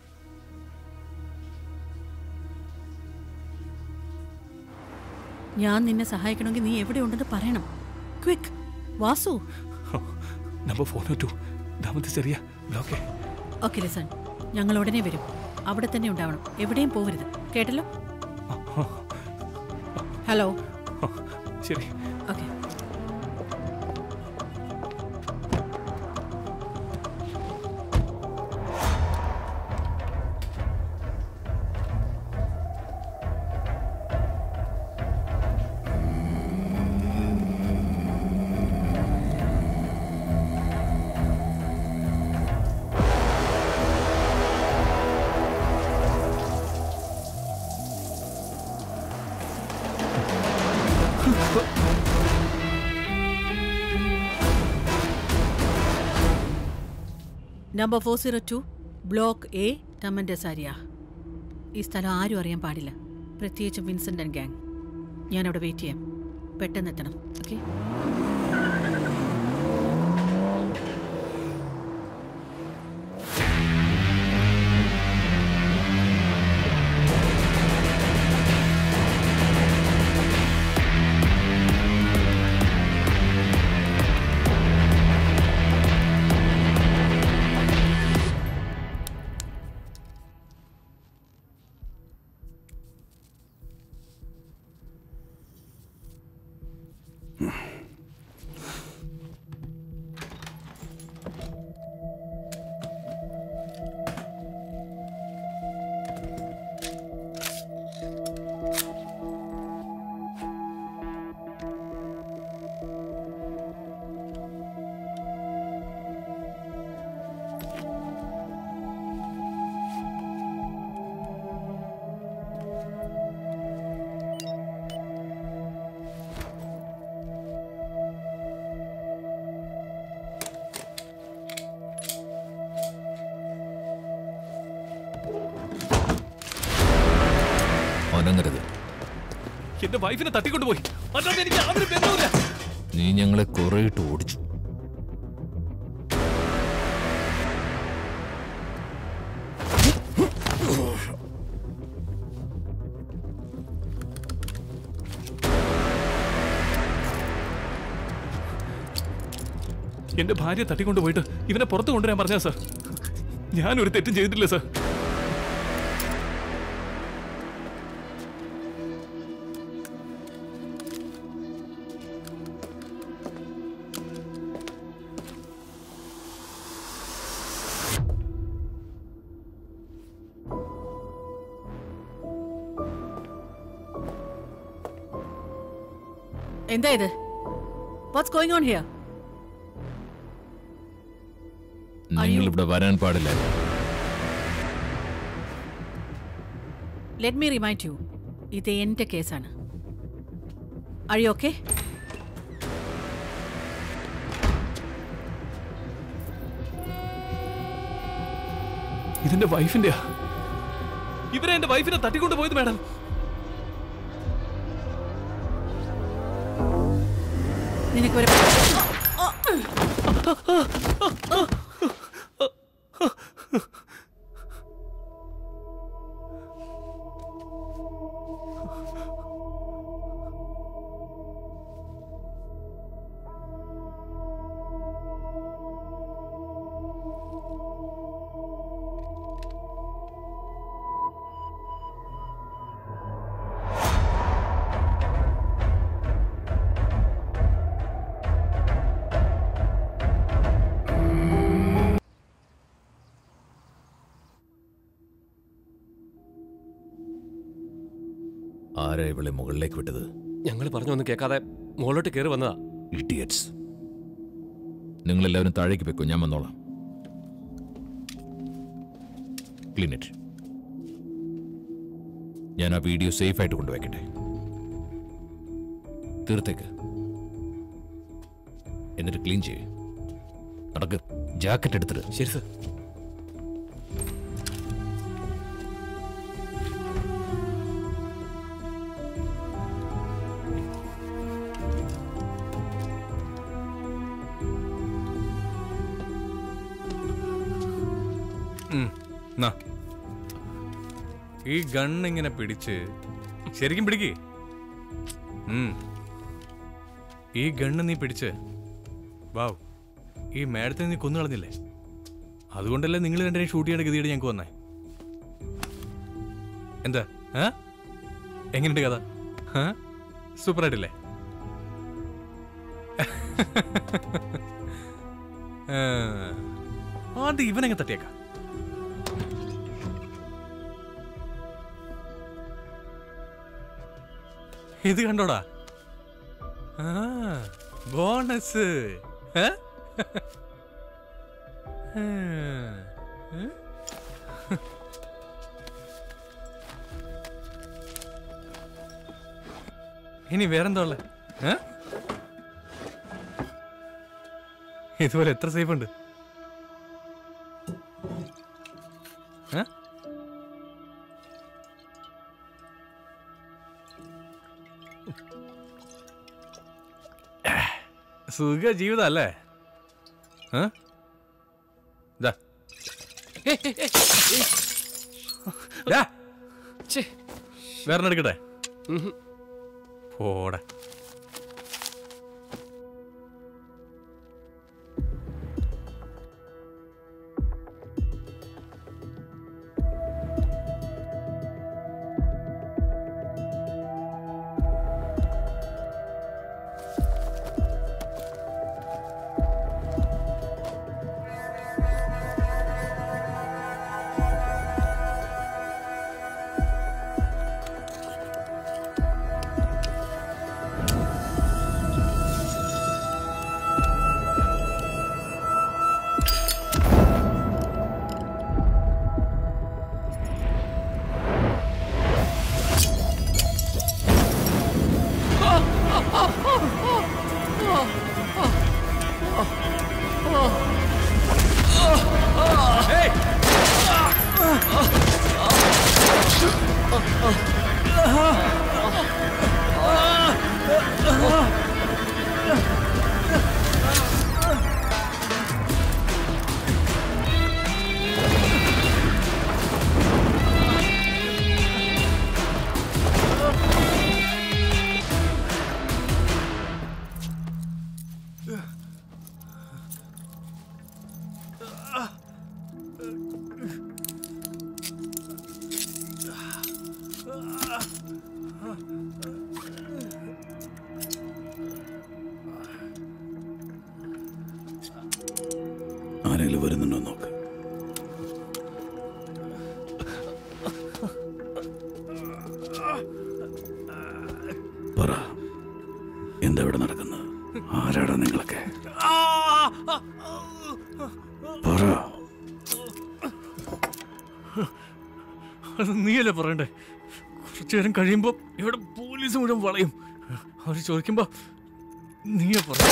ഞാൻ നിന്നെ സഹായിക്കണമെങ്കിൽ നീ എവിടെ ഉണ്ടെന്ന് പറയണം quick Vasu number four two ദാമത്തെ ചെറിയ ബ്ലോക്കേ ഓക്കെ ലിസൺ ഞങ്ങൾ ഉടനെ വരും അവിടെ തന്നെ ഉണ്ടാവണം എവിടെയും പോകരുത് കേട്ടല്ലോ ഹലോ ശരി okay number four zero two block A ടമൻഡസാരിയ ഈ സ്ഥലം ആരും അറിയാൻ പാടില്ല പ്രത്യേകിച്ചും വിൻസെൻ്റ് ആൻഡ് ഗാങ് ഞാൻ അവിടെ വെയിറ്റ് ചെയ്യാം പെട്ടെന്ന് എത്തണം ഓക്കെ അനങ്ങരുത് എന്റെ വൈഫിനെ തട്ടിക്കൊണ്ടുപോയി അല്ലാതെ എനിക്ക് യാതൊരു ബന്ധവുമില്ല നീ ഞങ്ങളെ കുറേ ഇട്ട് ഓടിച്ചു എന്റെ ഭാര്യ തട്ടിക്കൊണ്ടുപോയിട്ട് ഇവനെ പുറത്തു കൊണ്ടുവരാൻ പറഞ്ഞാ സാർ ഞാനൊരു തെറ്റും ചെയ്തിട്ടില്ല സാർ എന്താ ഇത് വാട്ട്സ് ഗോയിങ് ഓൺ ഹിയർ നിങ്ങൾ ഇവിടെ വരാൻ പാടില്ല ലെറ്റ് മീ റിമൈൻഡ് യു ഇത് എൻ്റെ കേസാണ് അഴി ഓക്കെ ഇതെന്റെ വൈഫിന്റെയാ ഇവരെ എന്റെ വൈഫിനെ തട്ടിക്കൊണ്ടുപോയത് മാഡം നിനക്ക് ഒരു ആരാ ഇവളെ മുകളിലേക്ക് വിട്ടത് ഞങ്ങൾ പറഞ്ഞൊന്നും കേൾക്കാതെ മുകളിലോട്ട് കയറി വന്നതാ ഇഡിയറ്റ്സ് നിങ്ങളെല്ലാവരും താഴേക്ക് വെക്കൂ ഞാൻ വന്നോളാം ക്ലീൻ ഇറ്റ് ഞാൻ ആ വീഡിയോ സേഫ് ആയിട്ട് കൊണ്ടുവയ്ക്കട്ടെ തീർത്തേക്ക് എന്നിട്ട് ക്ലീൻ ചെയ്യ് നടക്ക് ജാക്കറ്റ് എടുത്തിട്ട് ശരി സർ ഉം, നാ. ഈ ഗൺ ഇങ്ങനെ പിടിച്ച് ശരിക്കും പിടിക്കേ ഈ ഗണ്ണ് നീ പിടിച്ച് വാവ് ഈ മേഡത്തെ നീ കൊന്നു കളഞ്ഞില്ലേ അതുകൊണ്ടല്ലേ നിങ്ങൾ രണ്ടിനെ ഷൂട്ട് ചെയ്യേണ്ട ഗതിയുടെ ഞങ്ങൾക്ക് വന്നേ എന്താ ആ എങ്ങനെയുണ്ട് കഥ ആ സൂപ്പറായിട്ടില്ലേ ആ, ആദ്യം ഇവനങ്ങ് തട്ടിയേക്കാം ഇത് കണ്ടോടാ ആ ബോണസ് ഏ? ഏ? ഏ? ഇനി വേറെന്താ ഉള്ളെ? ഏ ഇതുപോലെ എത്ര സേഫ് ഉണ്ട് ഏ? സുഖ ജീവിതം അല്ലേ ഏ? ദാ. ദാ. വേറെ എടുക്കട്ടെ പോടെ ആരെങ്കിലും വരുന്നുണ്ടോ നോക്ക് പറ എന്താ ഇവിടെ നടക്കുന്നത് ആരാടാ നിങ്ങളൊക്കെ പറ അത് നീയല്ലേ പറയണ്ടേ കുറച്ചു നേരം കഴിയുമ്പോ ഇവിടെ പോലീസ് മുഴുവൻ വളയും അവർ ചോദിക്കുമ്പോ നീയെ പറ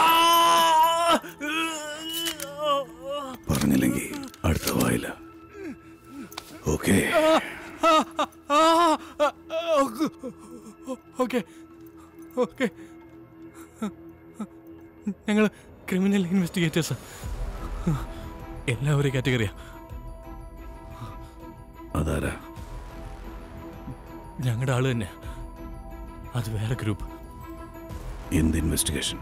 പറഞ്ഞില്ലെങ്കിൽ അടുത്ത വായില്ല ഓക്കേ ഓക്കെ ഓക്കെ ഞങ്ങൾ ക്രിമിനൽ ഇൻവെസ്റ്റിഗേറ്റേഴ്സ് എല്ലാം ഒരു കാറ്റഗറിയാ അതാരാ ഞങ്ങളുടെ ആള് തന്നെ അത് വേറെ ഗ്രൂപ്പ് എന്ത് ഇൻവെസ്റ്റിഗേഷൻ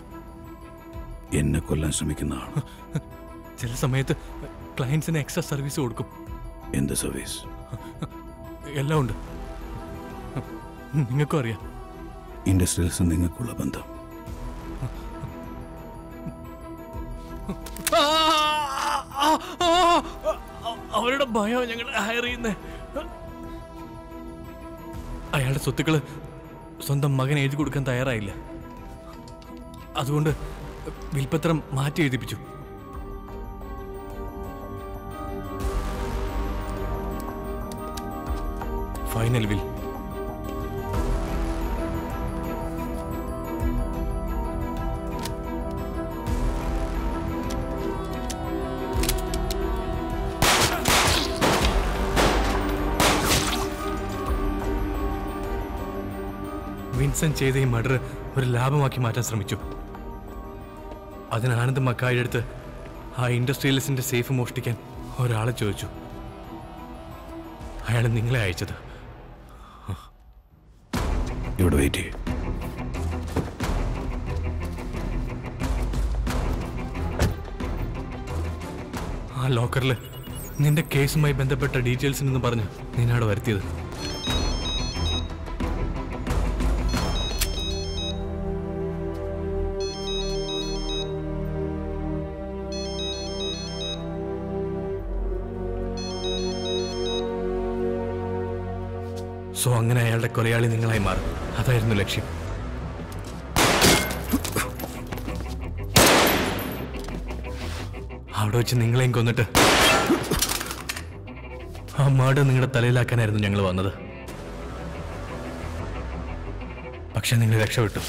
എന്നെ കൊല്ലാൻ ശ്രമിക്കുന്ന ആൾ ചില സമയത്ത് ക്ലയൻസിന് എക്സ്ട്രാ സർവീസ് കൊടുക്കും എന്ത് സർവീസ് എല്ലാം ഉണ്ട് നിങ്ങൾക്കും അറിയാം ഇൻഡസ്ട്രിയൽസ് നിങ്ങൾക്കുള്ള ബന്ധം ആ, ആ, ആ, ആ, അവരുടെ ഭയം ഞങ്ങൾ ഹയർ ചെയ്യുന്നേ അയാളുടെ സ്വത്തുക്കള് സ്വന്തം മകൻ എഴുതി കൊടുക്കാൻ തയ്യാറായില്ല അതുകൊണ്ട് വിൽപ്പത്രം മാറ്റി എഴുതിപ്പിച്ചു ഫൈനൽ വിൽ വിൻസൻ ചെയ്ത ഈ മർഡർ ഒരു ലാഭമാക്കി മാറ്റാൻ ശ്രമിച്ചു അതിന് ആനന്ദ് മക്കായുടെ അടുത്ത് ആ ഇൻഡസ്ട്രിയലിസ്റ്റിന്റെ സേഫ് മോഷ്ടിക്കാൻ ഒരാളെ ചോദിച്ചു അയാൾ നിങ്ങളെ അയച്ചത് ഇവിടെ വെയിറ്റ് ചെയ്യും ആ ലോക്കറിൽ നിന്റെ കേസുമായി ബന്ധപ്പെട്ട ഡീറ്റെയിൽസ് എന്ന് പറഞ്ഞ് നിന്നവിടെ വരുത്തിയത് സോ അങ്ങനെ അയാളുടെ കൊലയാളി നിങ്ങളായി മാറും അതായിരുന്നു ലക്ഷ്യം അവിടെ വെച്ച് നിങ്ങളെയും കൊന്നിട്ട് ആ മാട് നിങ്ങളുടെ തലയിലാക്കാനായിരുന്നു ഞങ്ങൾ വന്നത് പക്ഷെ നിങ്ങൾ രക്ഷപ്പെട്ടു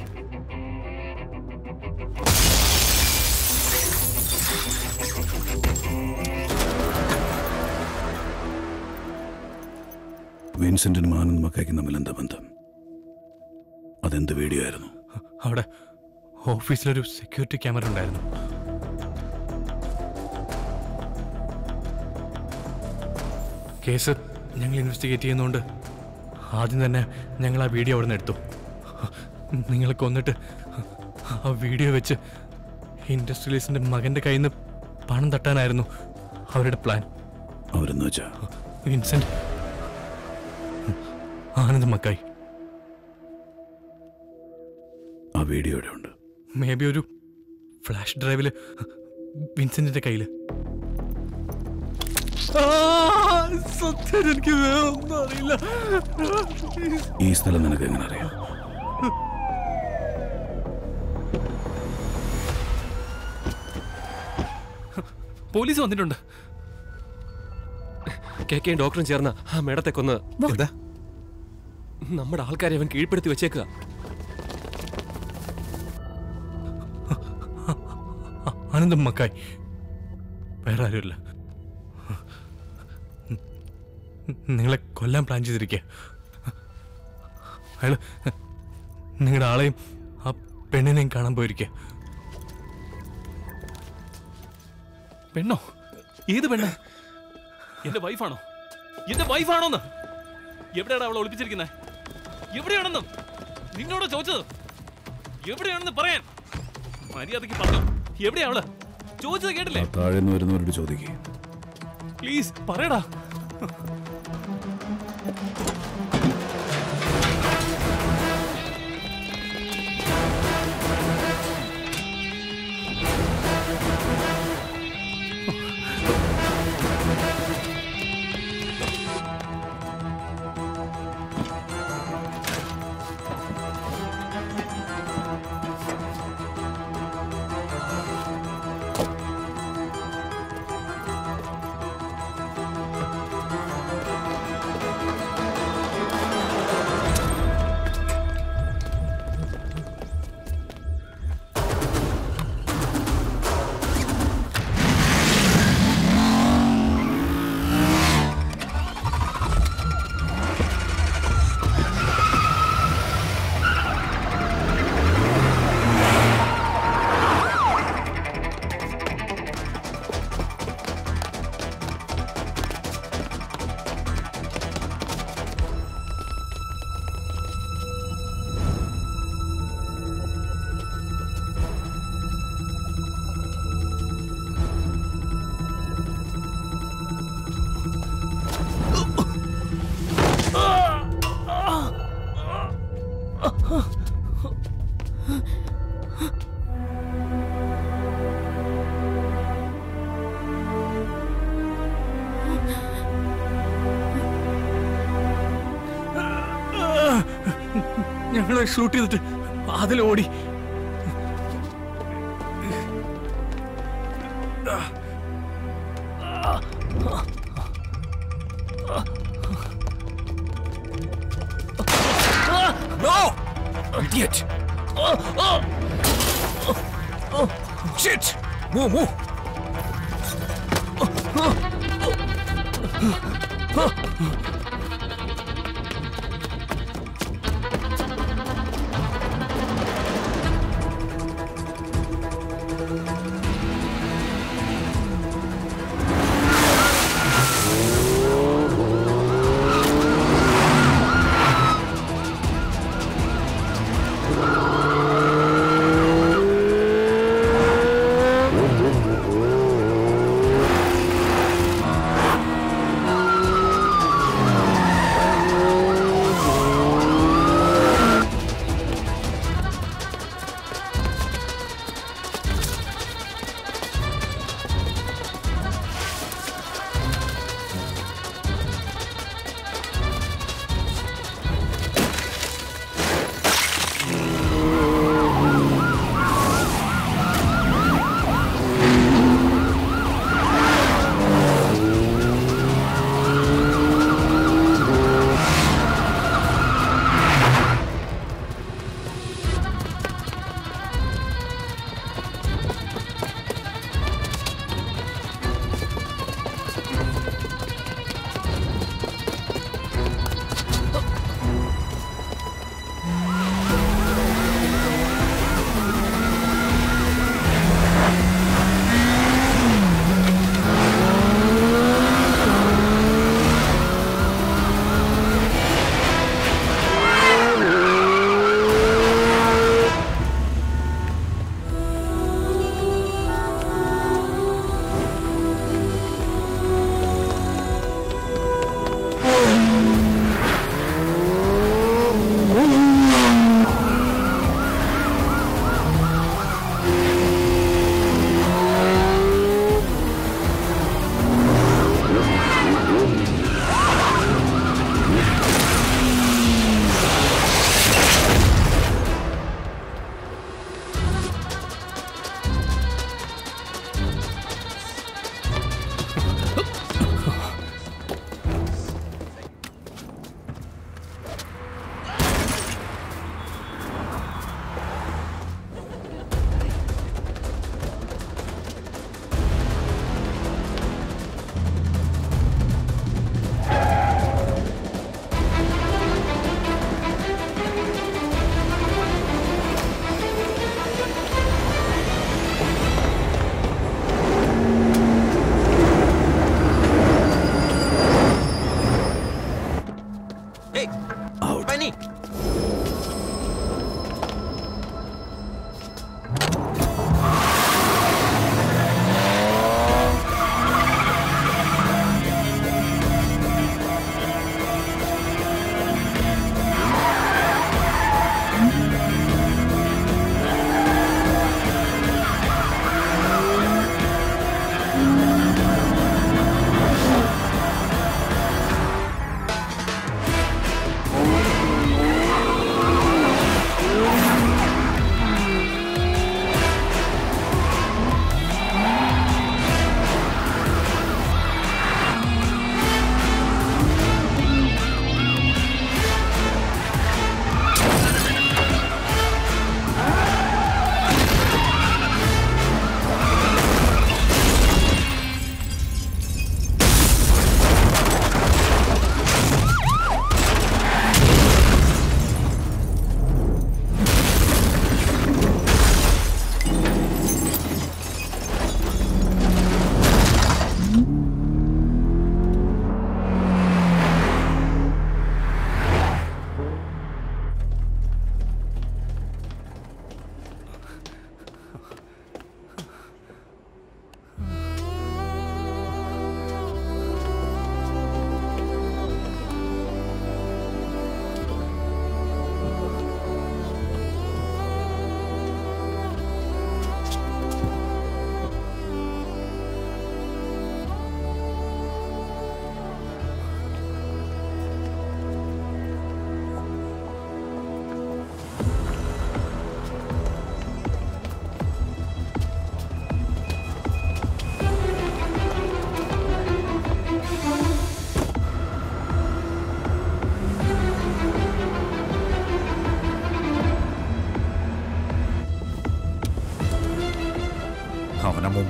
വിൻസെന്റിനും ആനന്ദ് മക്കായ്ക്കും തമ്മിൽ എന്താ ബന്ധം അതെന്ത് വീഡിയോ ആയിരുന്നു അവിടെ ഓഫീസിലൊരു സെക്യൂരിറ്റി ക്യാമറ ഉണ്ടായിരുന്നു കേസ് ഞങ്ങൾ ഇൻവെസ്റ്റിഗേറ്റ് ചെയ്യുന്നതുകൊണ്ട് ആദ്യം തന്നെ ഞങ്ങൾ ആ വീഡിയോ അവിടെ നിന്ന് എടുത്തു നിങ്ങളെ കൊന്നിട്ട് ആ വീഡിയോ വെച്ച് ഇൻഡസ്ട്രിയലിസ്റ്റിന്റെ മകന്റെ കയ്യിൽ നിന്ന് പണം തട്ടാനായിരുന്നു അവരുടെ പ്ലാൻ അവരെന്ന് വെച്ചാ വിൻസെന്റ് ആനന്ദ് മക്കായി ആ വീഡിയോ ഇവിടെ ഉണ്ട് മേ ബി ഒരു ഫ്ലാഷ് ഡ്രൈവില് വിൻസെന്റിന്റെ കയ്യില് സത്യം എനിക്ക് ഒന്നും അറിയില്ല ഈ സ്ഥലം നിനക്ക് എങ്ങനെ അറിയാം പോലീസ് വന്നിട്ടുണ്ട് കെ കെയും ഡോക്ടറും ചേർന്ന ആ മേഡത്തെ കൊന്ന് എന്താ നമ്മുടെ ആൾക്കാരെ അവൻ കീഴ്പ്പെടുത്തി വെച്ചേക്കുക ആനന്ദം മക്കായി വേറെ ആരുമില്ല നിങ്ങളെ കൊല്ലാൻ പ്ലാൻ ചെയ്തിരിക്കുക അയാള് നിങ്ങളുടെ ആളെയും ആ പെണ്ണിനെയും കാണാൻ പോയിരിക്കുക പെണ്ണോ ഏത് പെണ്ണ് എന്റെ വൈഫാണോ എന്റെ വൈഫാണോന്ന് എവിടെയാണ് അവളെ ഒളിപ്പിച്ചിരിക്കുന്നത് എവിടെയാണെന്ന് നിന്നോട് ചോദിച്ചത് എവിടെയാണെന്ന് പറയാൻ മര്യാദക്ക് പറഞ്ഞു എവിടെയാ അവള് ചോദിച്ചത് കേട്ടില്ലേ ആ താഴെ നിന്ന് വരുന്നവരോട് ചോദിക്കുക പ്ലീസ് പറയടാ ഞങ്ങൾ ഷൂട്ട് ചെയ്തിട്ട് അതിൽ ഓടി No! Idiot! Shit! Move, move! ആ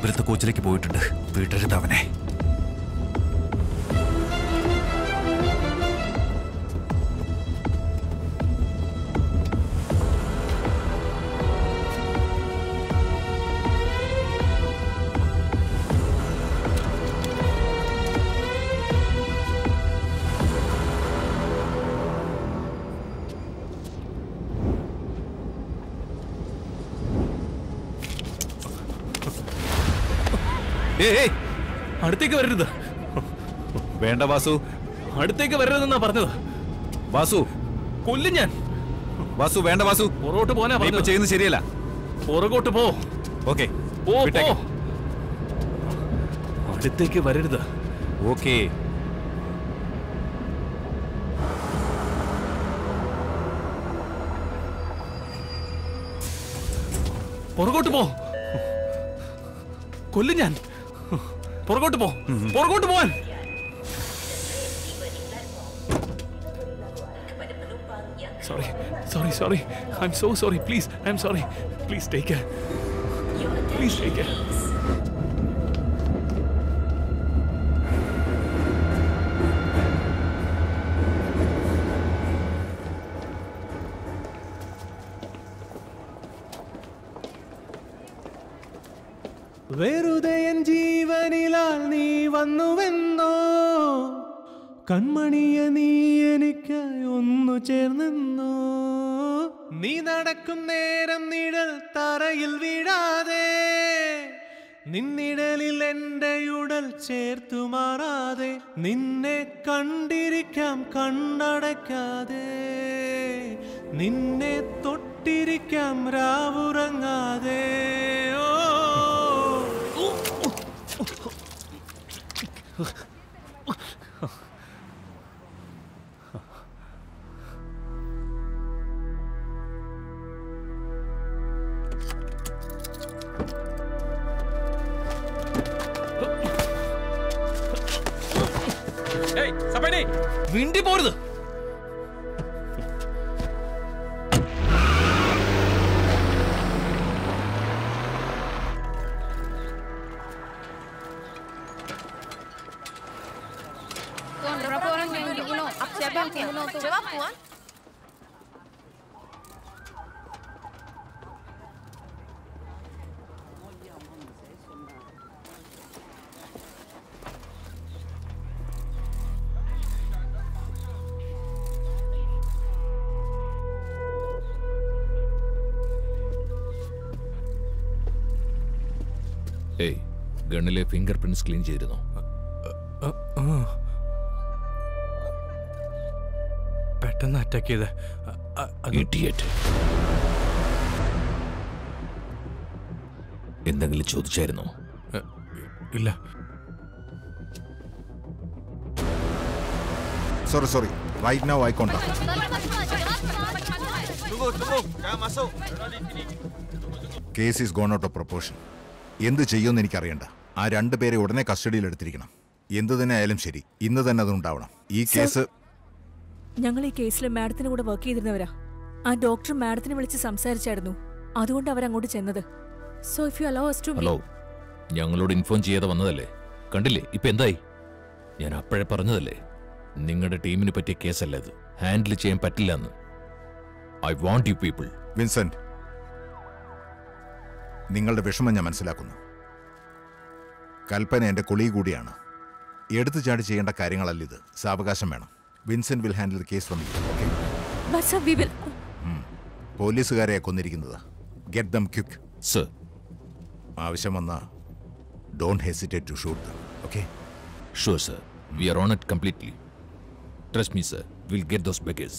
ഗോപുരത്തെ കോച്ചിലേക്ക് പോയിട്ടുണ്ട് വീട്ടരുത് അവനെ ഏയ് ഏയ്, അടുത്തേക്ക് വരരുത് വേണ്ട വാസു അടുത്തേക്ക് വരരുതെന്നാ പറഞ്ഞത് വാസു കൊല്ലും ഞാൻ വാസു വേണ്ട വാസു പുറകോട്ട് പോനാ നീ ഇപ്പൊ പറഞ്ഞത് ചെയ്യുന്നത് ശരിയല്ല പുറകോട്ട് പോ ഓക്കെ പോ പോ വിട്ടേക്ക്. അടുത്തേക്ക് വരരുത് ഓക്കേ പുറകോട്ട് പോ കൊല്ലും ഞാൻ പുറകോട്ട് പോ പുറകോട്ട് പോവാൻ sorry sorry sorry I am so sorry please I am sorry please take please take വെറുതെ എൻ ജീവനിലാൽ നീ വന്നുവെന്നോ കൺമണിയ നീ എനിക്ക് ഒന്നു ചേർന്നെന്നോ നീ നടക്കും നേരം നിഴൽ തറയിൽ വീഴാതെ നിന്നിടലിൽ എൻ്റെ ഉടൽ ചേർത്തു മാറാതെ നിന്നെ കണ്ടിരിക്കാം കണ്ണടയ്ക്കാതെ നിന്നെ തൊട്ടിരിക്കാം രാവുറങ്ങാതെ ഓ വിണ്ടി പോരുത് Tuan, berapa orang yang dibunuh? Siapa yang dibunuh tu? Jawab, Tuan. ഏയ് ഗണ്ണിലെ ഫിംഗർ പ്രിന്റ്സ് ക്ലീൻ ചെയ്തിരുന്നോ പെട്ടെന്ന് അറ്റാക്ക് ചെയ്ത് ഇഡിയറ്റ് എന്തെങ്കിലും ചോദിച്ചായിരുന്നോ ഇല്ല sorry sorry right now I contact Tunggu, tunggu. Jangan masuk. Case is gone out of proportion എന്ത് ചെയ്യുമെന്ന് എനിക്കറിയണ്ട ആ രണ്ട് പേരെ ഉടനെ കസ്റ്റഡിയിൽ എടുത്തിരിക്കണം എന്ത് തന്നെ ആയാലും ശരി ഇന്ന് തന്നെ അത് ഉണ്ടാവണം ഈ Sir. കേസ് ഞങ്ങൾ ഈ കേസിൽ മാഡത്തിന് കൂടെ വർക്ക് ചെയ്തിരുന്നവരാ ആ ഡോക്ടർ മാഡത്തിനെ വിളിച്ച് സംസാരിച്ചായിരുന്നു അതുകൊണ്ട് അവരങ്ങോട്ട് ചെന്നത് so if you allow to hello ഞങ്ങളോട് ഇൻഫോം ചെയ്യാതെ വന്നതല്ലേ കണ്ടില്ലേ ഇപ്പൊ എന്തായി ഞാൻ അപ്പോഴേ പറഞ്ഞതല്ലേ നിങ്ങളുടെ ടീമിന് പറ്റിയ കേസല്ല ഇത് ഹാൻഡിൽ ചെയ്യാൻ പറ്റില്ല എന്ന് I want you people Vincent നിങ്ങളുടെ വിഷമം ഞാൻ മനസ്സിലാക്കുന്നു കൽപ്പന എൻ്റെ കൊളീ കൂടിയാണ് എടുത്തു ചാടി ചെയ്യേണ്ട കാര്യങ്ങളല്ല ഇത് സാവകാശം വേണം Vincent will handle case from okay but sir we will പോലീസുകാരെയാ കൊന്നിരിക്കുന്നത് ഗെറ്റ് ദം ക്വിക്ക് സർ ആവശ്യം വന്ന don't hesitate to shoot them okay sure sir we are on it completely trust me sir will get those beggars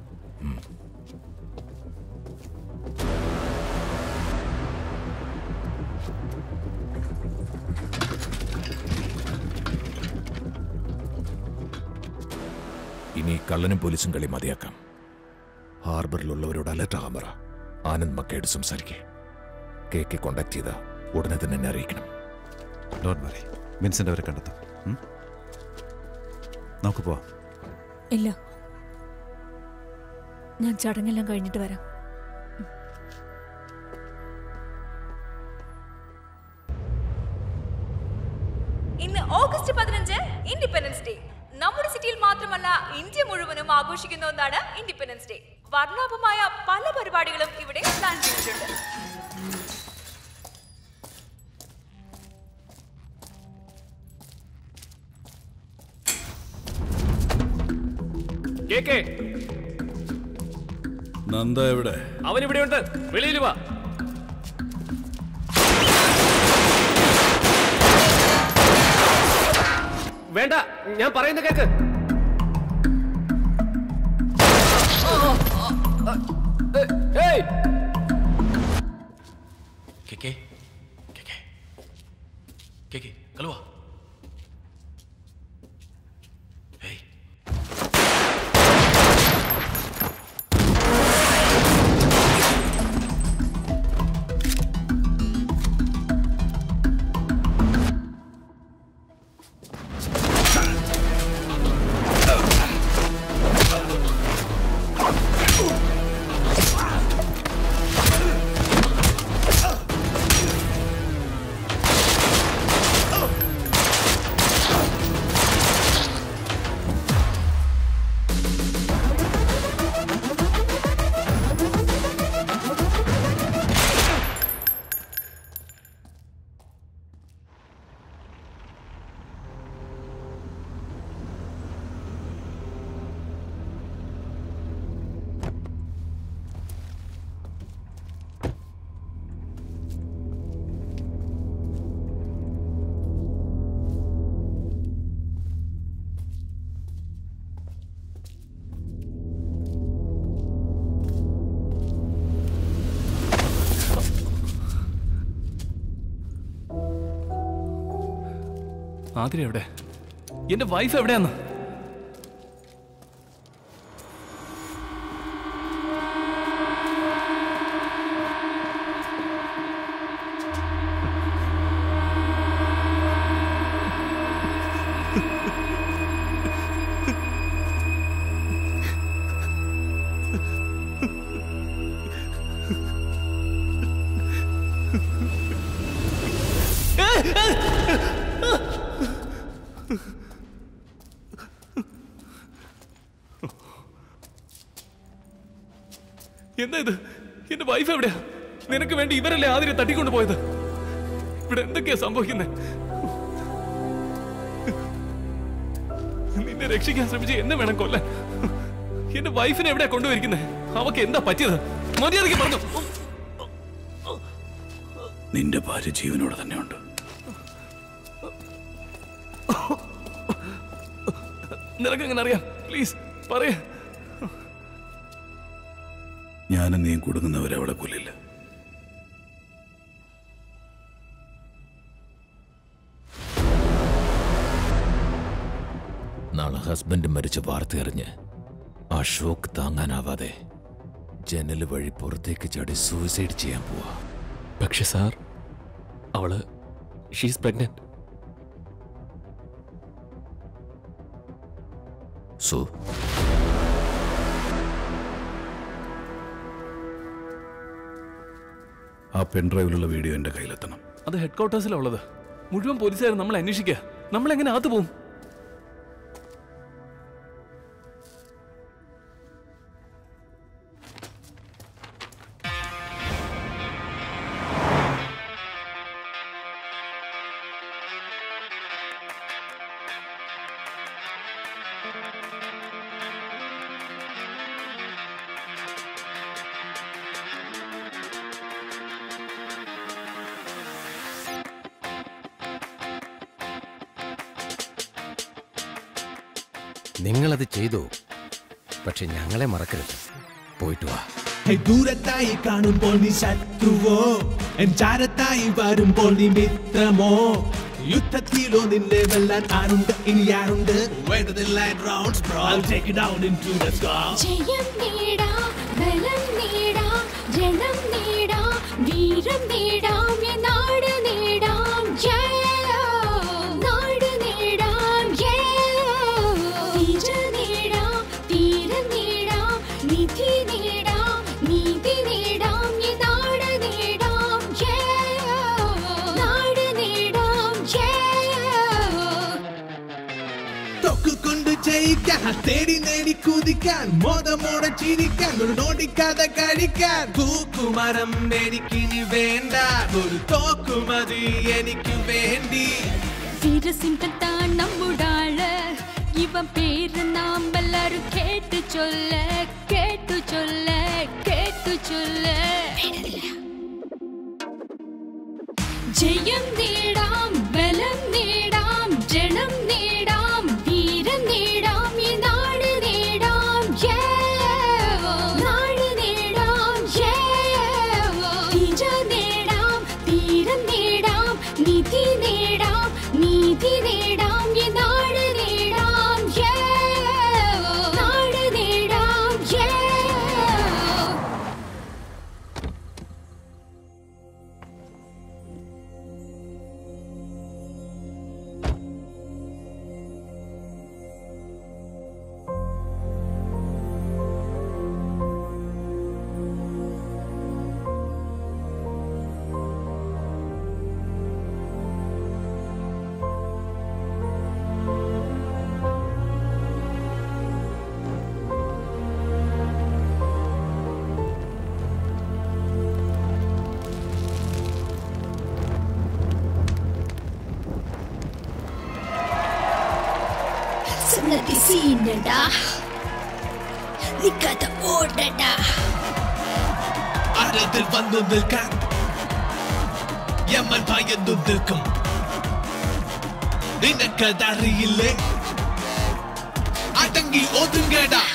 ഇനി കള്ളനും പോലീസും കളി മതിയാക്കാം ഹാർബറിലുള്ളവരോട് അലർട്ട് ആകാൻ പറ ആനന്ദ് മക്കയോട് സംസാരിക്കേ കെ കെ കോണ്ടാക്ട് ചെയ്ത ഉടനെ തന്നെ എന്നെ അറിയിക്കണം ഡോണ്ട് വറി വിൻസെന്റ് അവരെ കണ്ടെത്തും ഉം? നമുക്ക് പോവാം ഇല്ല ഞാൻ ചടങ്ങെല്ലാം കഴിഞ്ഞിട്ട് വരാം ഇൻഡിപെൻഡൻസ് ഡേ നമ്മുടെ സിറ്റിയിൽ മാത്രമല്ല ഇന്ത്യ മുഴുവനും ആഘോഷിക്കുന്ന ഒന്നാണ് ഇൻഡിപെൻഡൻസ് ഡേ വർണ്ണാഭമായ പല പരിപാടികളും ഇവിടെ പ്ലാൻ ചെയ്തിട്ടുണ്ട് കെ കെ നന്ദ എവിടെ അവൻ ഇവിടെയുണ്ട് വെളിയിൽ വാ വേണ്ട ഞാൻ പറയുന്ന കേക്ക് ഏയ് കേക്കേ കേക്കേ കേക്കേ കലുവാ ആതിര എവിടെ എന്റെ വൈഫ് എവിടെയാന്ന് എന്താ ഇത് എന്റെ വൈഫ് എവിടെയാ നിനക്ക് വേണ്ടി ഇവരല്ലേ ആതിരെ തട്ടിക്കൊണ്ടു പോയത് ഇവിടെ എന്തൊക്കെയാ സംഭവിക്കുന്നത് നിന്നെ രക്ഷിക്കാൻ ശ്രമിച്ച് എന്നെ വേണം കൊല്ലാൻ എന്റെ വൈഫിനെ എവിടെയാ കൊണ്ടുവരിക്കുന്നത് അവക്ക് എന്താ പറ്റിയത് മര്യാദയ്ക്ക് പറഞ്ഞു നിന്റെ ഭാര്യ ജീവനോടെ തന്നെ ഉണ്ട് നിനക്കെങ്ങനെ അറിയാം പ്ലീസ് പറയാ ഞാനും നീയും കൊടുക്കുന്നവരെ അവളെ കൊല്ലില്ല നാളെ ഹസ്ബൻഡ് മരിച്ച വാർത്ത അറിഞ്ഞ് ആ ഷോക്ക് താങ്ങാനാവാതെ ജനൽ വഴി പുറത്തേക്ക് ചാടി സൂയിസൈഡ് ചെയ്യാൻ പോവാ പക്ഷെ സാർ അവള് ഷീസ് പ്രഗ്നന്റ് സോ ആ പെൻഡ്രൈവിലുള്ള വീഡിയോ എന്റെ കയ്യിലെത്തണം അത് ഹെഡ് ക്വാർട്ടേഴ്സിലാണ് ഉള്ളത് മുഴുവൻ പോലീസുകാരും നമ്മൾ അന്വേഷിക്കുക നമ്മൾ എങ്ങനെ അകത്ത് പോകും നിങ്ങളത് ചെയ്തു പക്ഷെ ഞങ്ങളെ മറക്കരുത് പോയിട്ട് വാ ഹേ, ദൂരത്തായി കാണുമ്പോൾ നീ ശത്രുവോ എൻ ചാരത്തായി വരുമ്പോൾ നീ മിത്രമോ യുദ്ധത്തിലോ നിന്നെ വെല്ലാൻ ആരുണ്ട് ഇനി ആരുണ്ട് Where do the light rounds, bro? I'll take you down into the sky. ജയം നേടാം ബലം നേടാം ജനം നേടാം വീരം നേടാം ഈ നാട് നേടാം ജയം നാട് നേടാം ജയം തീര നേടാം തീരം നേടാം നിധി നേടാം നീതി നേടാം ഈ നാട് നേടാം ജയം നാട് നേടാം ജയം തൊക്ക് കൊണ്ട് ജയിക്കാൻ തേടി നേടി കുതിക്കാൻ മോദമോടെ ചിരിക്കാൻ ഒരു നോടിക്കാതെ കഴിക്കാൻ തൂക്കുമരം എനിക്കിനി വേണ്ട ഒരു തോക്കുമതി എനിക്ക് വേണ്ടി வீரசிங்கம் தான் நம்முடாள இவன் பேரு நாம் எல்லாரும் கேட்டு சொல்ல கேட்டு சொல்ல கேட்டு சொல்ல ஜெயம் நேடாம் பலம் நேடாம் ஜனம் நேடாம் வீரம் நேடாம் என் நாடு நேடாம் yeah. நாடு நேடாம் yeah. தீஜ நேடாம் தீரம் நேடாம் நிதி நேடாம் நீதி நேடாம் என் நாடு நேடாம் yeah. நாடு நேடாம் yeah. சொன்னது சீனடா நிக்காத ஓடடா അരതിൽ വന്നു നിൽക്കാൻ യമൻ ഭയന്നു നിൽക്കും നിനക്കതറിയില്ലേ അടങ്ങി ഒതുങ്ങടാ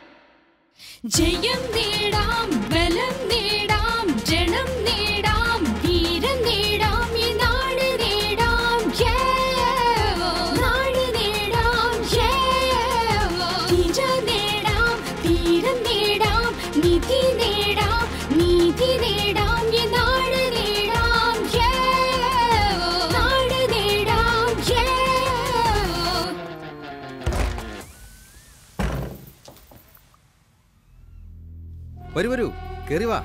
ജയം നേടാം ബലം നേടാം ജനം നേടാം വീരം നേടാം ഈ നാട് നേടാം yeah. നാട് നേടാം yeah. തീജ നേടാം തീരം നേടാം നിധി നേടാം നീതി നേടാം ഈ നാട് നേടാം yeah. നാട് നേടാം yeah. വരൂ വരൂ കേറി വാ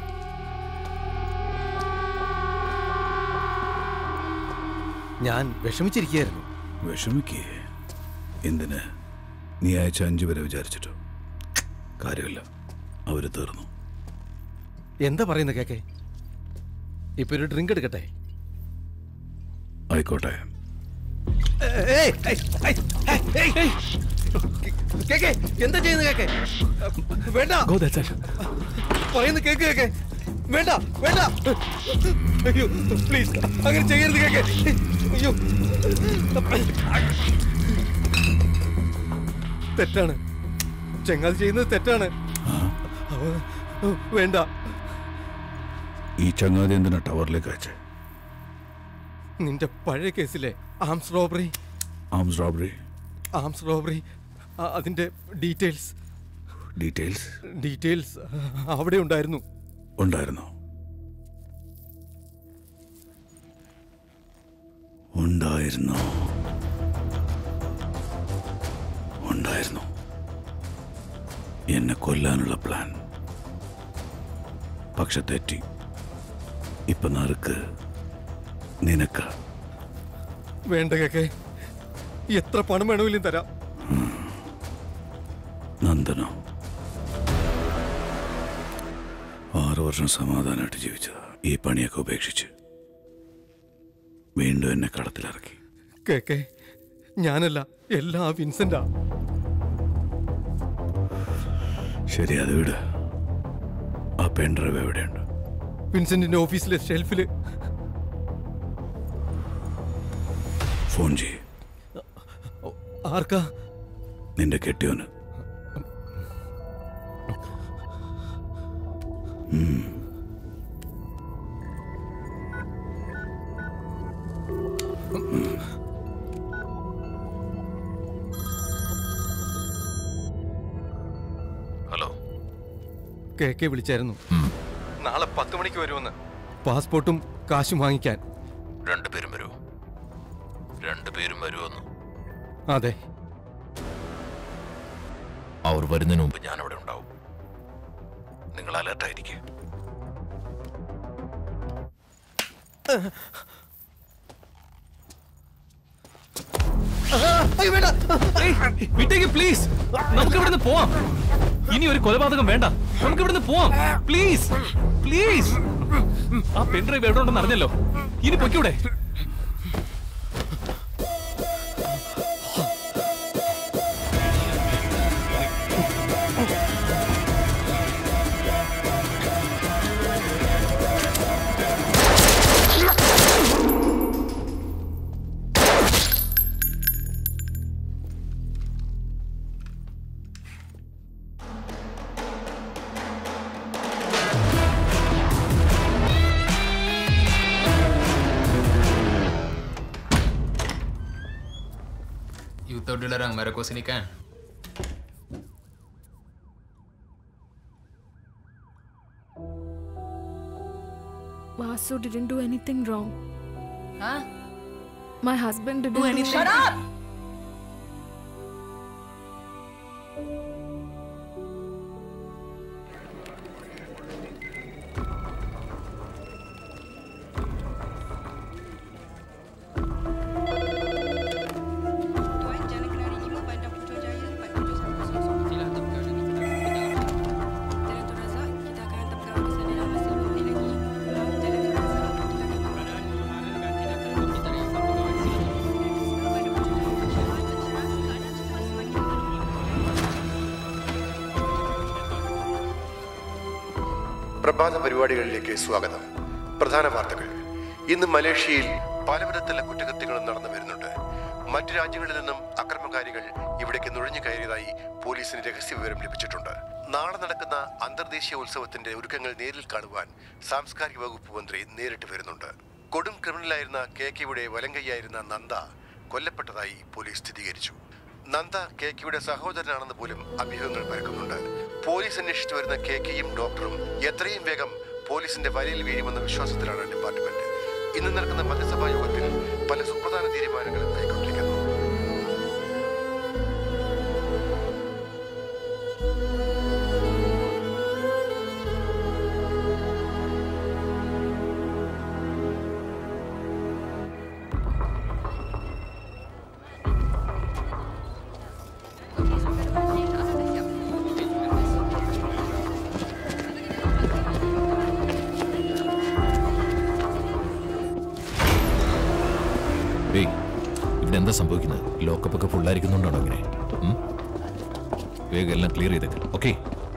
ഞാൻ വിഷമിച്ചിരിക്കുകയായിരുന്നു വിഷമിക്കേ എന്തിന് നീ അയച്ച അഞ്ചു പേരെ വിചാരിച്ചിട്ടോ കാര്യമില്ല അവര് തീർന്നു എന്താ പറയുന്നത് കേക്കെ ഇപ്പൊ ഒരു ഡ്രിങ്ക് എടുക്കട്ടെ ആയിക്കോട്ടെ ഏയ്, ഏയ്, ഏയ്, ഏയ്, ഏയ്. കേക്കെ എന്താ ചെയ്യുന്നത് കേക്കെ വേണ്ട പറയുന്ന കേക്ക് കേക്കെ വേണ്ട വേണ്ട അയ്യോ പ്ലീസ് അങ്ങനെ ചെയ്യരുത് കേക്കെ അയ്യോ തെറ്റാണ് ചെങ്ങാതി ചെയ്യുന്നത് തെറ്റാണ് അവ- വേണ്ട ഈ ചങ്ങാതി എന്തിനാ ടവറിലേക്ക് അയച്ചേ നിന്റെ പഴയ കേസിലെ arms robbery arms robbery arms robbery അതിന്റെ ഡീറ്റെയിൽസ് ഡീറ്റെയിൽസ് ഡീറ്റെയിൽസ് അവിടെ ഉണ്ടായിരുന്നു ഉണ്ടായിരുന്നോ ഉണ്ടായിരുന്നോ ഉണ്ടായിരുന്നു എന്നെ കൊല്ലാനുള്ള പ്ലാൻ പക്ഷെ തെറ്റി ഇപ്പൊ നറുക്ക് നിനക്ക വേണ്ട കേക്കെ എത്ര പണം വേണമെങ്കിലും തരാം നന്ദനോ ആറു വർഷം സമാധാനമായിട്ട് ജീവിച്ചതാ ഈ പണിയൊക്കെ ഉപേക്ഷിച്ച് വീണ്ടും എന്നെ കളത്തിലിറക്കി കേക്കെ ഞാനല്ല എല്ലാ വിൻസെന്റാ ശരി അത് വിട് ആ പെൺഡ്രൈവ് എവിടെയുണ്ട് വിൻസെന്റിന്റെ ഓഫീസിലെ ഷെൽഫില് ഫോൺ ചെയ്യ് ആർക്കാ നിന്റെ കെട്ടിയോന് ഉം. ഹലോ കെ കെ വിളിച്ചായിരുന്നു നാളെ പത്ത് മണിക്ക് വരുമെന്ന് പാസ്പോർട്ടും കാശും വാങ്ങിക്കാൻ രണ്ടുപേരും വരുമോ രണ്ടുപേരും വരുമെന്ന് അതെ അവർ വരുന്നതിന് മുമ്പ് ഞാൻ അവിടെ ഉണ്ടാവും നിങ്ങൾ അലർട്ടായിരിക്കും വിട്ടേക്ക് പ്ലീസ് നമുക്ക് ഇവിടുന്ന് പോവാം ഇനി ഒരു കൊലപാതകം വേണ്ട നമുക്ക് ഇവിടുന്ന് പോവാം പ്ലീസ് പ്ലീസ് ആ പെൺഡ്രൈവ് എവിടെ ഉണ്ടെന്ന് അറിഞ്ഞല്ലോ ഇനി പൊയ്ക്കൂടെ You tahu dilarang Maroko sini kan? Vasu didn't do anything wrong. Huh? My husband didn't Do anything. Shut up! പ്രഭാത പരിപാടികളിലേക്ക് സ്വാഗതം പ്രധാന വാർത്തകൾ ഇന്ന് മലേഷ്യയിൽ പലവിധത്തിലുള്ള കുറ്റകൃത്യങ്ങളും നടന്നു വരുന്നുണ്ട് മറ്റു രാജ്യങ്ങളിൽ നിന്നും അക്രമകാരികൾ ഇവിടേക്ക് നുഴഞ്ഞു കയറിയതായി പോലീസിന് രഹസ്യ വിവരം ലഭിച്ചിട്ടുണ്ട് നാളെ നടക്കുന്ന അന്തർദേശീയ ഉത്സവത്തിന്റെ ഒരുക്കങ്ങൾ നേരിൽ കാണുവാൻ സാംസ്കാരിക വകുപ്പ് മന്ത്രി നേരിട്ട് വരുന്നുണ്ട് കൊടും ക്രിമിനലായിരുന്ന കെ കെയുടെ വലങ്കയ്യായിരുന്ന നന്ദ കൊല്ലപ്പെട്ടതായി പോലീസ് സ്ഥിരീകരിച്ചു നന്ദ കെ കെയുടെ സഹോദരനാണെന്ന് പോലും അഭ്യൂഹങ്ങൾ പരക്കുന്നുണ്ട് പോലീസ് അന്വേഷിച്ചു വരുന്ന കെ കെയും ഡോക്ടറും എത്രയും വേഗം പോലീസിന്റെ വലയിൽ വീഴുമെന്ന വിശ്വാസത്തിലാണ് ഡിപ്പാർട്ട്മെന്റ് ഇന്ന് നടക്കുന്ന മന്ത്രിസഭാ യോഗത്തിൽ പല സുപ്രധാന തീരുമാനങ്ങളും കൈക്കൊണ്ടിരിക്കുന്നു ഏയ് ഇവിടെ എന്താ സംഭവിക്കുന്നത് ലോക്കപ്പ് ഒക്കെ ഫുള്ളായിരിക്കുന്നുണ്ടാണോ ഇങ്ങനെ ഉം? വേഗം എല്ലാം ക്ലിയർ ചെയ്തേക്ക് ഓക്കെ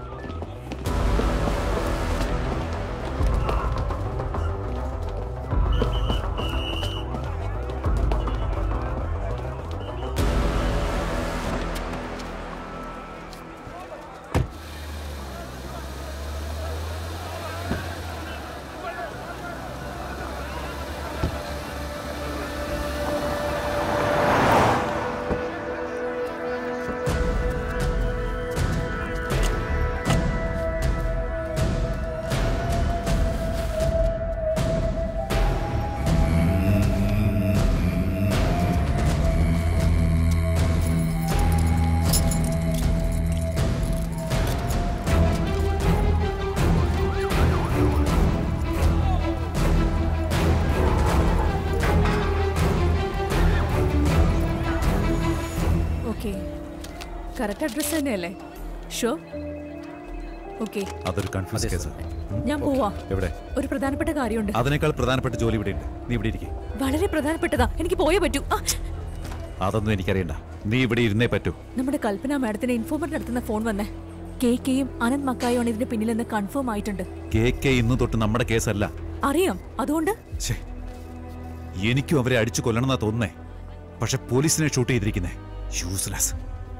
ഓക്കെ കറക്റ്റ് അഡ്രസ് തന്നെയല്ലേ ഷോ ഓക്കെ അതൊരു കൺഫ്യൂസ് കേസ് ഞാൻ പോവാ എവിടെ ഒരു പ്രധാനപ്പെട്ട കാര്യമുണ്ട് അതിനേക്കാൾ പ്രധാനപ്പെട്ട ജോലി ഇവിടെ ഉണ്ട് നീ ഇവിടെ ഇരിക്കേ വളരെ പ്രധാനപ്പെട്ടതാ എനിക്ക് പോയേ പറ്റൂ ആ, അതൊന്നും എനിക്കറിയണ്ട നീ ഇവിടെ ഇരുന്നേ പറ്റൂ നമ്മുടെ കൽപ്പന മാഡത്തിന് ഇൻഫോർമർ നടത്തുന്ന ഫോൺ വന്നേ കെ കെയും അനന്ത് മക്കായുമാണ് ഇതിന് പിന്നിലെന്ന് കൺഫേം ആയിട്ടുണ്ട് കെ കെ ഇന്ന് തൊട്ട് നമ്മുടെ കേസല്ല അറിയാം അതുകൊണ്ട് ഛേ, എനിക്കും അവരെ അടിച്ചു കൊല്ലണമെന്നാ തോന്നുന്നേ പക്ഷെ പോലീസിനെ ഷൂട്ട് ചെയ്തിരിക്കുന്നേ യൂസ്ലെസ്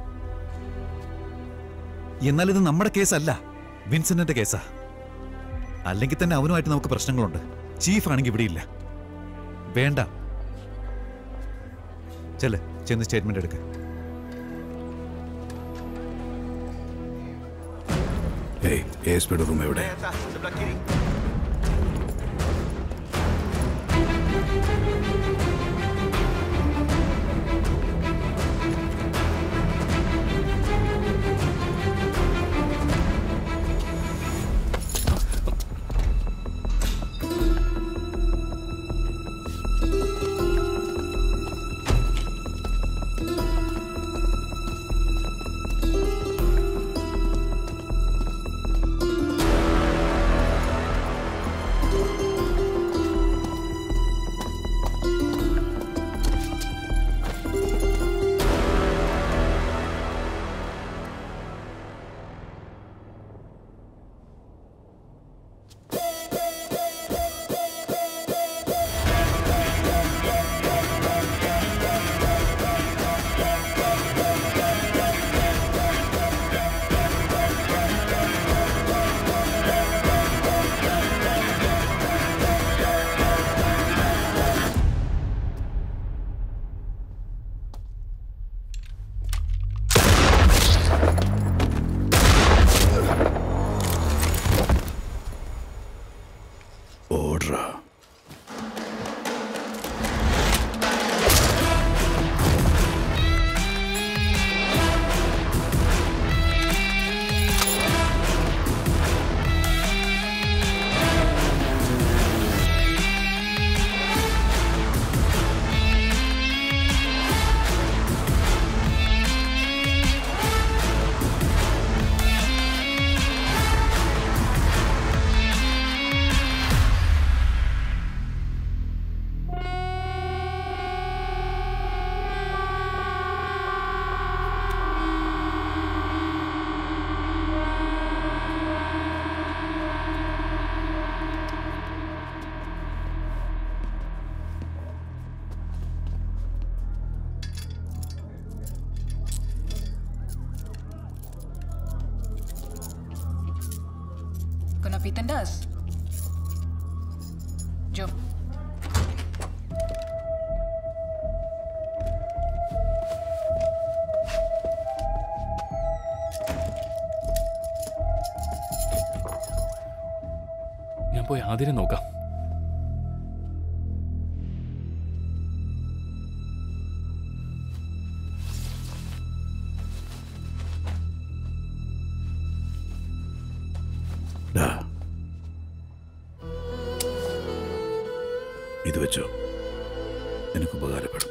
എന്നാൽ ഇത് നമ്മുടെ കേസല്ല വിൻസെന്റിന്റെ കേസാ അല്ലെങ്കിൽ തന്നെ അവനുമായിട്ട് നമുക്ക് പ്രശ്നങ്ങളുണ്ട് ചീഫ് ആണെങ്കിൽ ഇവിടെ ഇല്ല വേണ്ട ചെല് ചെന്ന് സ്റ്റേറ്റ്മെന്റ് എടുക്ക ഏയ് എസ് പിയുടെ റൂം എവിടെ Sebelah kiri. Tapi tendas. Jom. ഞാൻ പോയി ആദ്യം നോക്കാം ഡാ ഇത് വെച്ചോ എനിക്ക് ഉപകാരപ്പെടും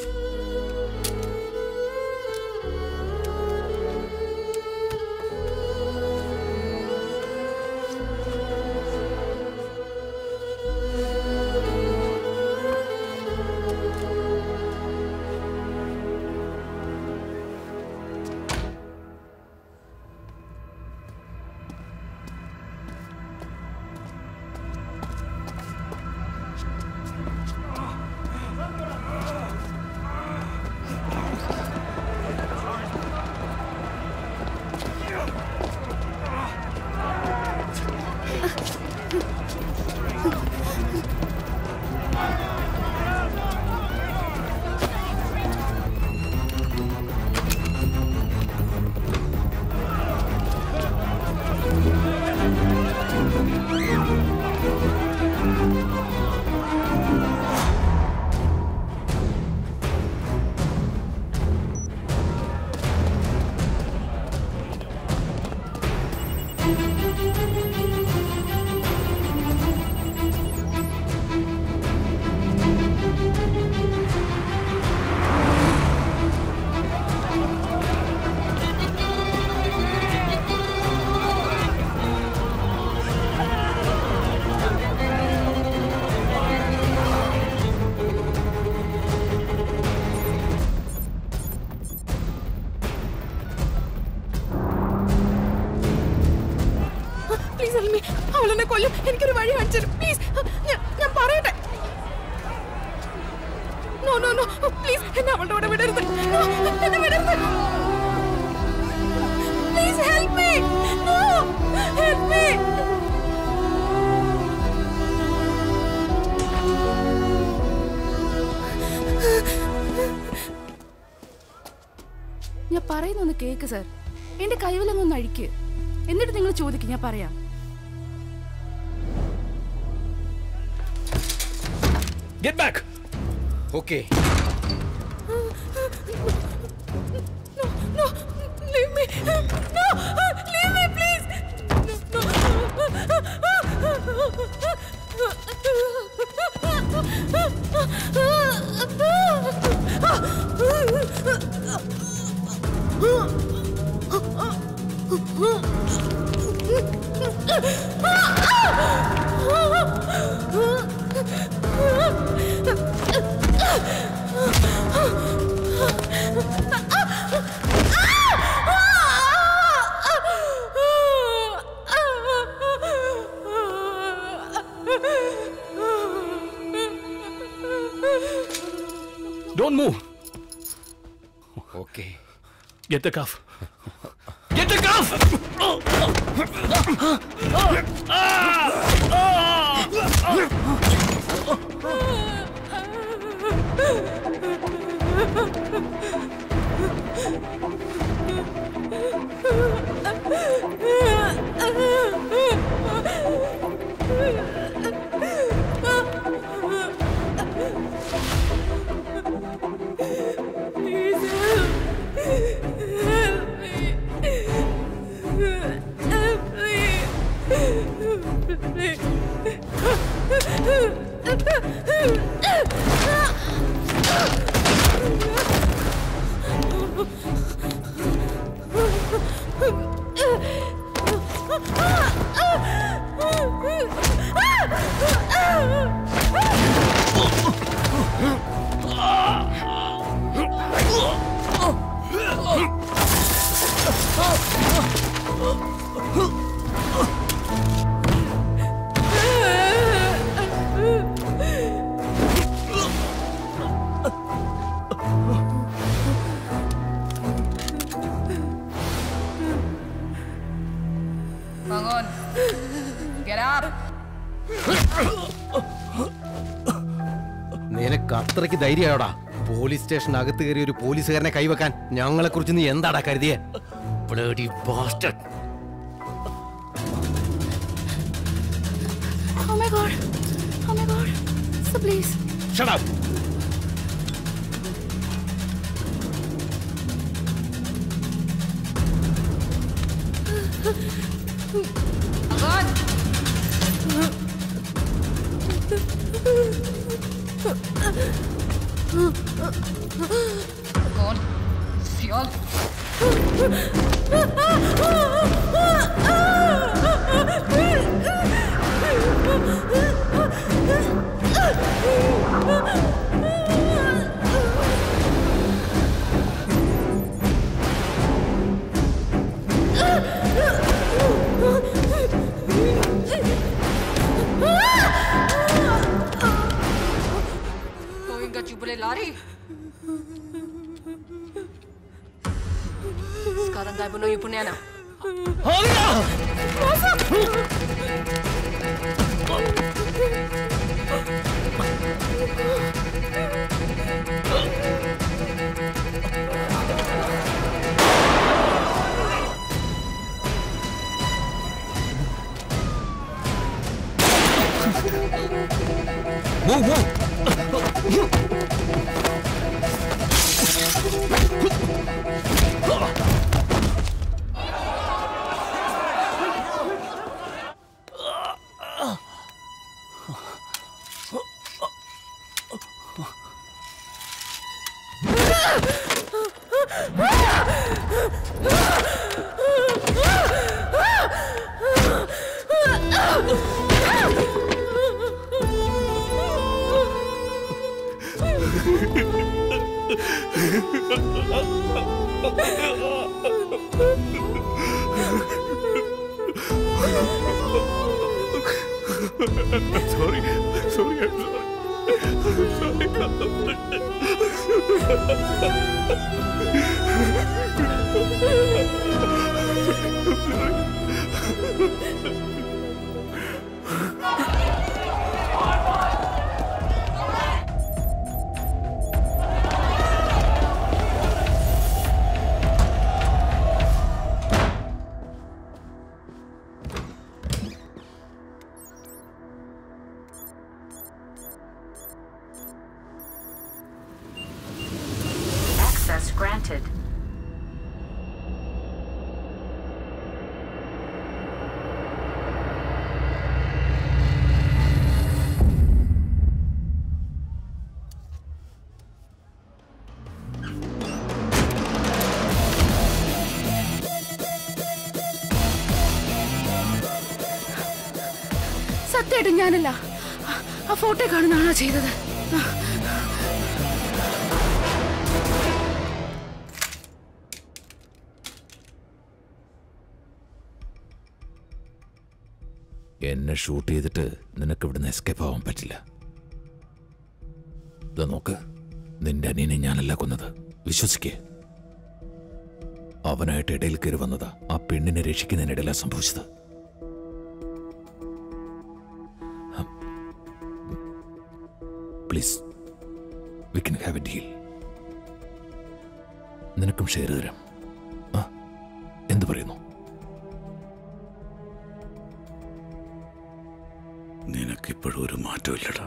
പ്ലീസ് അൽമി അവളെന്നെ കൊല്ലും എനിക്കൊരു വഴി കാണിച്ചു തരും പ്ലീസ് ഞാൻ പറയട്ടെ നോ നോ നോ പ്ലീസ് എന്നെ അവളുടെ കൂടെ വിടരുത് No, എന്നെ വിടരുത് please help me no help me ഞാൻ പറയുന്നൊന്ന് കേക്ക് സർ എന്റെ കൈവലങ്ങൊന്ന് അഴിക്ക് എന്നിട്ട് നിങ്ങൾ ചോദിക്കും ഞാൻ പറയാം Get back! Okay. No, no, leave me. No, leave me, please. Don't move. Okay. Get the cuff. Get the cuff! Bangun. Get up! നിനക്ക് അത്രയ്ക്ക് ധൈര്യമായോടാ പോലീസ് സ്റ്റേഷനകത്ത് കയറി ഒരു പോലീസുകാരനെ കൈവെക്കാൻ ഞങ്ങളെ കുറിച്ച് നീ എന്താടാ കരുതിയേ Bloody bastard. Oh my god. Oh my god. So please. Shut up. God. Fjol. Kau ingat you boleh lari? Sekarang dah bunuh you punya anak. Move, move. sorry, sorry, I'm sorry. Access granted. സത്യമായിട്ടും ഞാനല്ല ആ- ആ photo കാണുന്ന ആളാ ചെയ്തത് ആ. എന്നെ shoot ചെയ്തിട്ട് നിനക്ക് ഇവിടുന്ന് എസ്കേപ്പ് ആവാൻ പറ്റില്ല ഇതാ നോക്ക് നിന്റെ അനിയനെ ഞാനല്ല കൊന്നത് വിശ്വസിക്കേ അവനായിട്ട് ഇടയിൽ കയറി വന്നതാ ആ പെണ്ണിനെ രക്ഷിക്കുന്നതിനിടയിലാ സംഭവിച്ചത് please we can have a deal നിനക്കും ഷെയർ തരാം ആ എന്ത് പറയുന്നു നിനക്കിപ്പോഴും ഒരു മാറ്റമില്ലടാ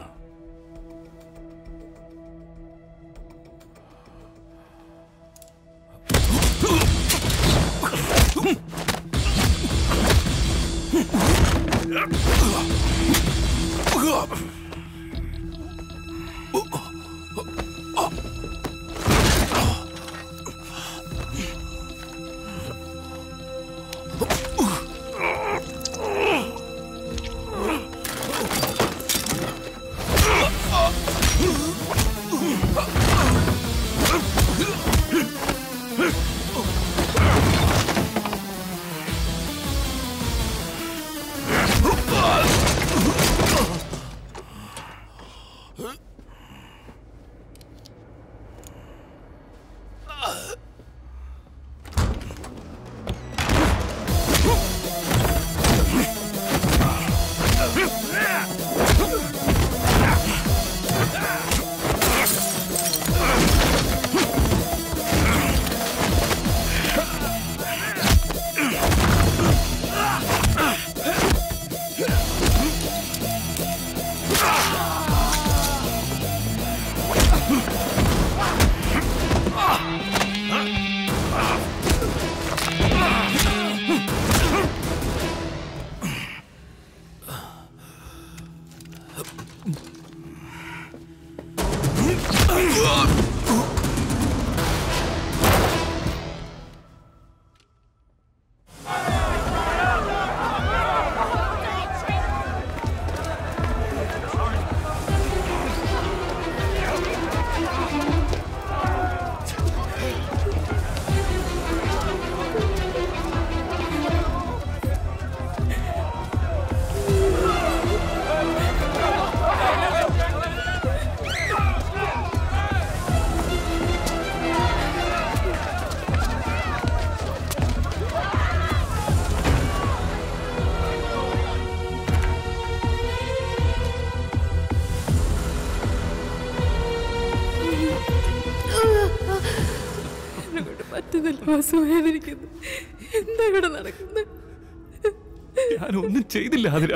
വാസു വേദനിക്കുന്നു എന്താ ഇവിടെ നടക്കുന്നത് ഞാനൊന്നും ചെയ്തില്ല ആതിര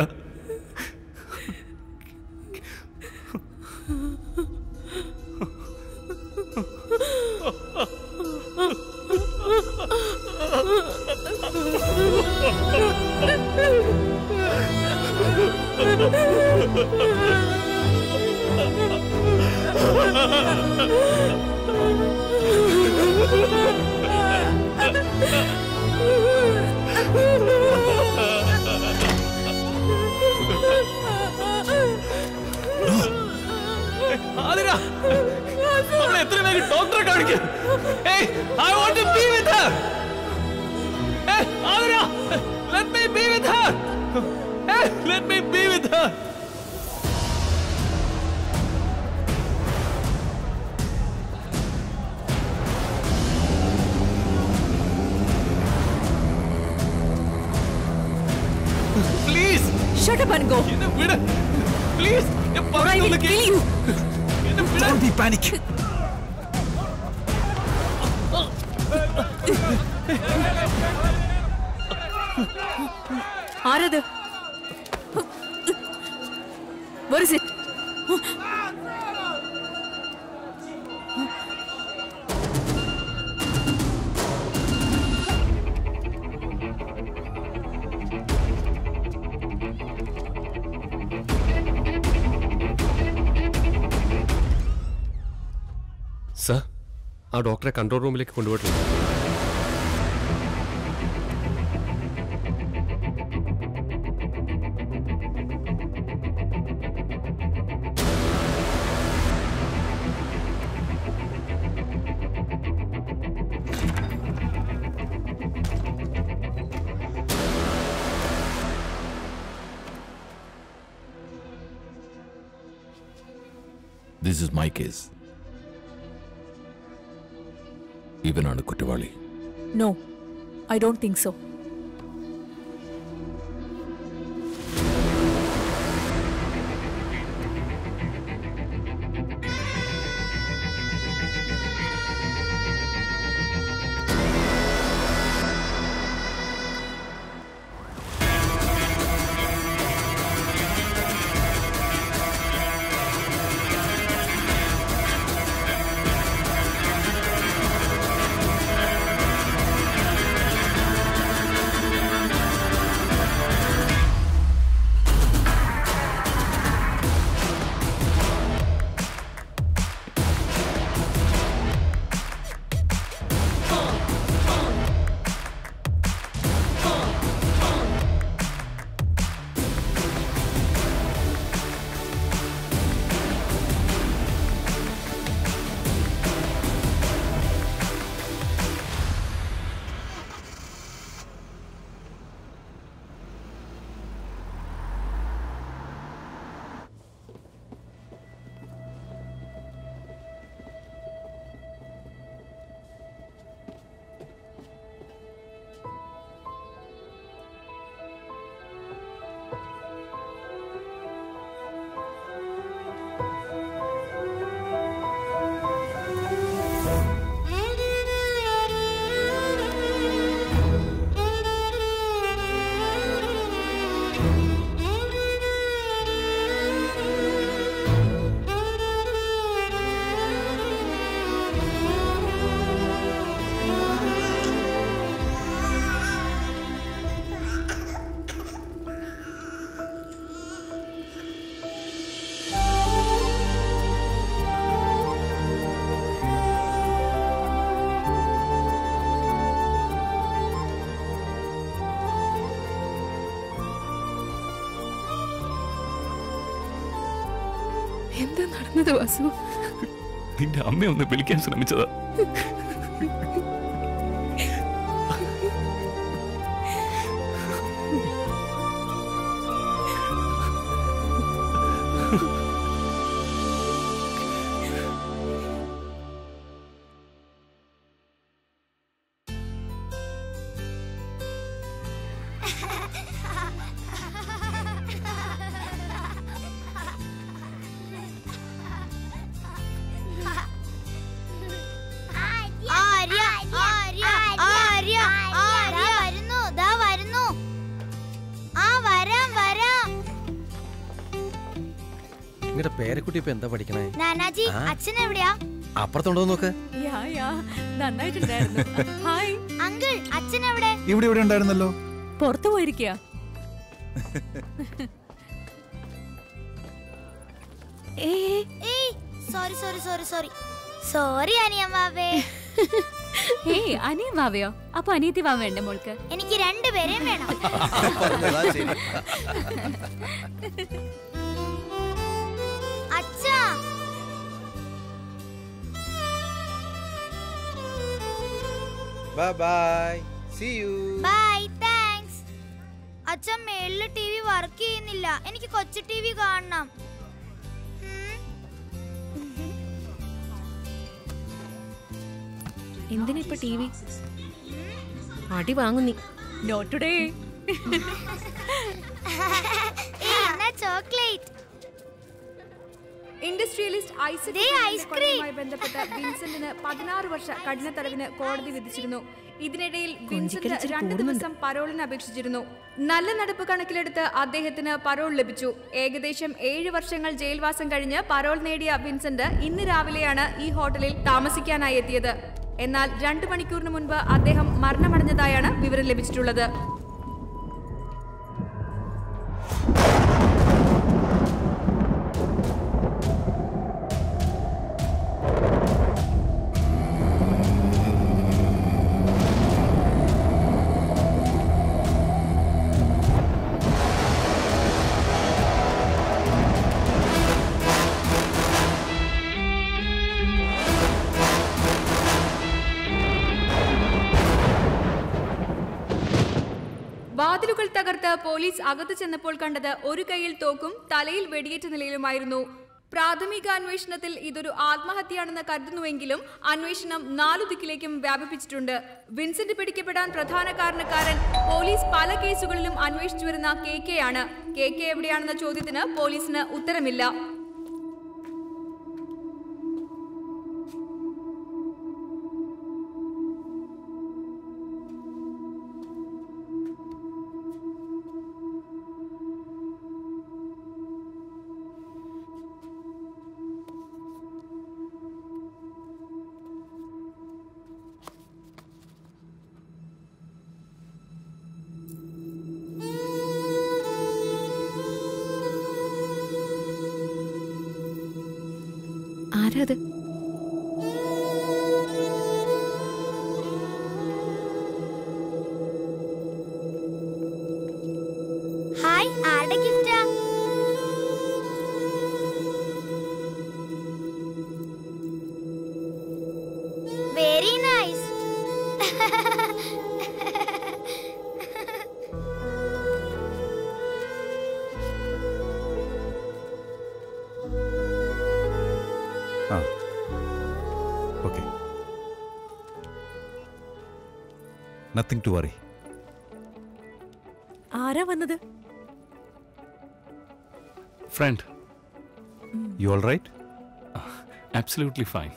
ആതിര അവളെ എത്ര വേഗം ഡോക്ടറെ കാണിക്കും I want to be with her Athira let me be with her let me be with her please Shut up and go. എന്നെ വിട് പ്ലീസ് ഞാൻ പറയുന്നത് കേൾക്ക് എന്നെ വിട് Don't be panic. ആരത് Where is it? സർ ആ ഡോക്ടറെ കൺട്രോൾ റൂമിലേക്ക് കൊണ്ടുപോയിട്ടുണ്ട് ദിസ് ഇസ് മൈ കേസ് ഇവനാണ് കുറ്റവാളി No, I don't think so. എന്താ നടന്നത് വാസു നിന്റെ അമ്മയെ ഒന്ന് വിളിക്കാൻ ശ്രമിച്ചതാ നിങ്ങളുടെ പേരക്കുട്ടി ഇപ്പൊ എന്താ പഠിക്കണേ നാനാജി ആ. അച്ഛൻ എവിടെയാ അപ്പുറത്തുണ്ടോ നോക്ക് യാ യാ നന്നായിട്ടുണ്ടായിരുന്നു ഹായ് അങ്കിൾ അച്ഛൻ എവിടെ ഇവിടെ ഇവിടെ ഉണ്ടായിരുന്നല്ലോ പുറത്തു പോയിരിക്കുക sorry sorry sorry sorry sorry അനിയമ്മാവേ ഏയ് അനിയൻ വാവയോ അപ്പൊ അനിയത്തി വാവ വേണ്ടേ മോൾക്ക് എനിക്ക് രണ്ടുപേരെയും വേണം അച്ഛാ bye bye see you bye thanks അച്ഛൻ മേളില് ടി വി വർക്ക് ചെയ്യുന്നില്ല എനിക്ക് കൊച്ചു ടി വി കാണണം എന്തിനാ ഇപ്പൊ ടി വി അടി വാങ്ങും നീ not today chocolate industrialist Isaac ദേ ഫെർണാണ്ടസ് ഐസ്ക്രീം. കൊലയുമായി ബന്ധപ്പെട്ട് വിൻസെന്റിന് പതിനാറ് വർഷ കഠിന തടവിന് കോടതി വിധിച്ചിരുന്നു ഇതിനിടയിൽ വിൻസെന്റ് കൊഞ്ചിക്കൽ രണ്ട് കൂടുന്നുണ്ട്. ദിവസം പരോളിന് അപേക്ഷിച്ചിരുന്നു നല്ല നടപ്പ് കണക്കിലെടുത്ത് അദ്ദേഹത്തിന് പരോൾ ലഭിച്ചു ഏകദേശം ഏഴ് വർഷങ്ങൾ ജയിൽവാസം കഴിഞ്ഞ് പരോൾ നേടിയ വിൻസെന്റ് ഇന്ന് രാവിലെയാണ് ഈ ഹോട്ടലിൽ താമസിക്കാനായി എത്തിയത് എന്നാൽ രണ്ടു മണിക്കൂറിന് മുൻപ് അദ്ദേഹം മരണമടഞ്ഞതായാണ് വിവരം ലഭിച്ചിട്ടുള്ളത് വാതിലുകൾ തകർത്ത് പോലീസ് അകത്ത് ചെന്നപ്പോൾ കണ്ടത് ഒരു കൈയിൽ തോക്കും തലയിൽ വെടിയേറ്റ നിലയിലുമായിരുന്നു പ്രാഥമിക അന്വേഷണത്തിൽ ഇതൊരു ആത്മഹത്യയാണെന്ന് കരുതുന്നുവെങ്കിലും അന്വേഷണം നാലു ദിക്കിലേക്കും വ്യാപിപ്പിച്ചിട്ടുണ്ട് വിൻസെന്റ് പിടിക്കപ്പെടാൻ പ്രധാന കാരണക്കാരൻ പോലീസ് പല കേസുകളിലും അന്വേഷിച്ചു വരുന്ന കെ കെ ആണ് കെ കെ എവിടെയാണെന്ന ചോദ്യത്തിന് പോലീസിന് ഉത്തരമില്ല ആരാ അത് ഹായ് ആരുടെ ഗിഫ്റ്റാ വെരി നൈസ് ആ ഓക്കെ നത്തിങ് ടു വറി ആരാ വന്നത് friend you all right absolutely fine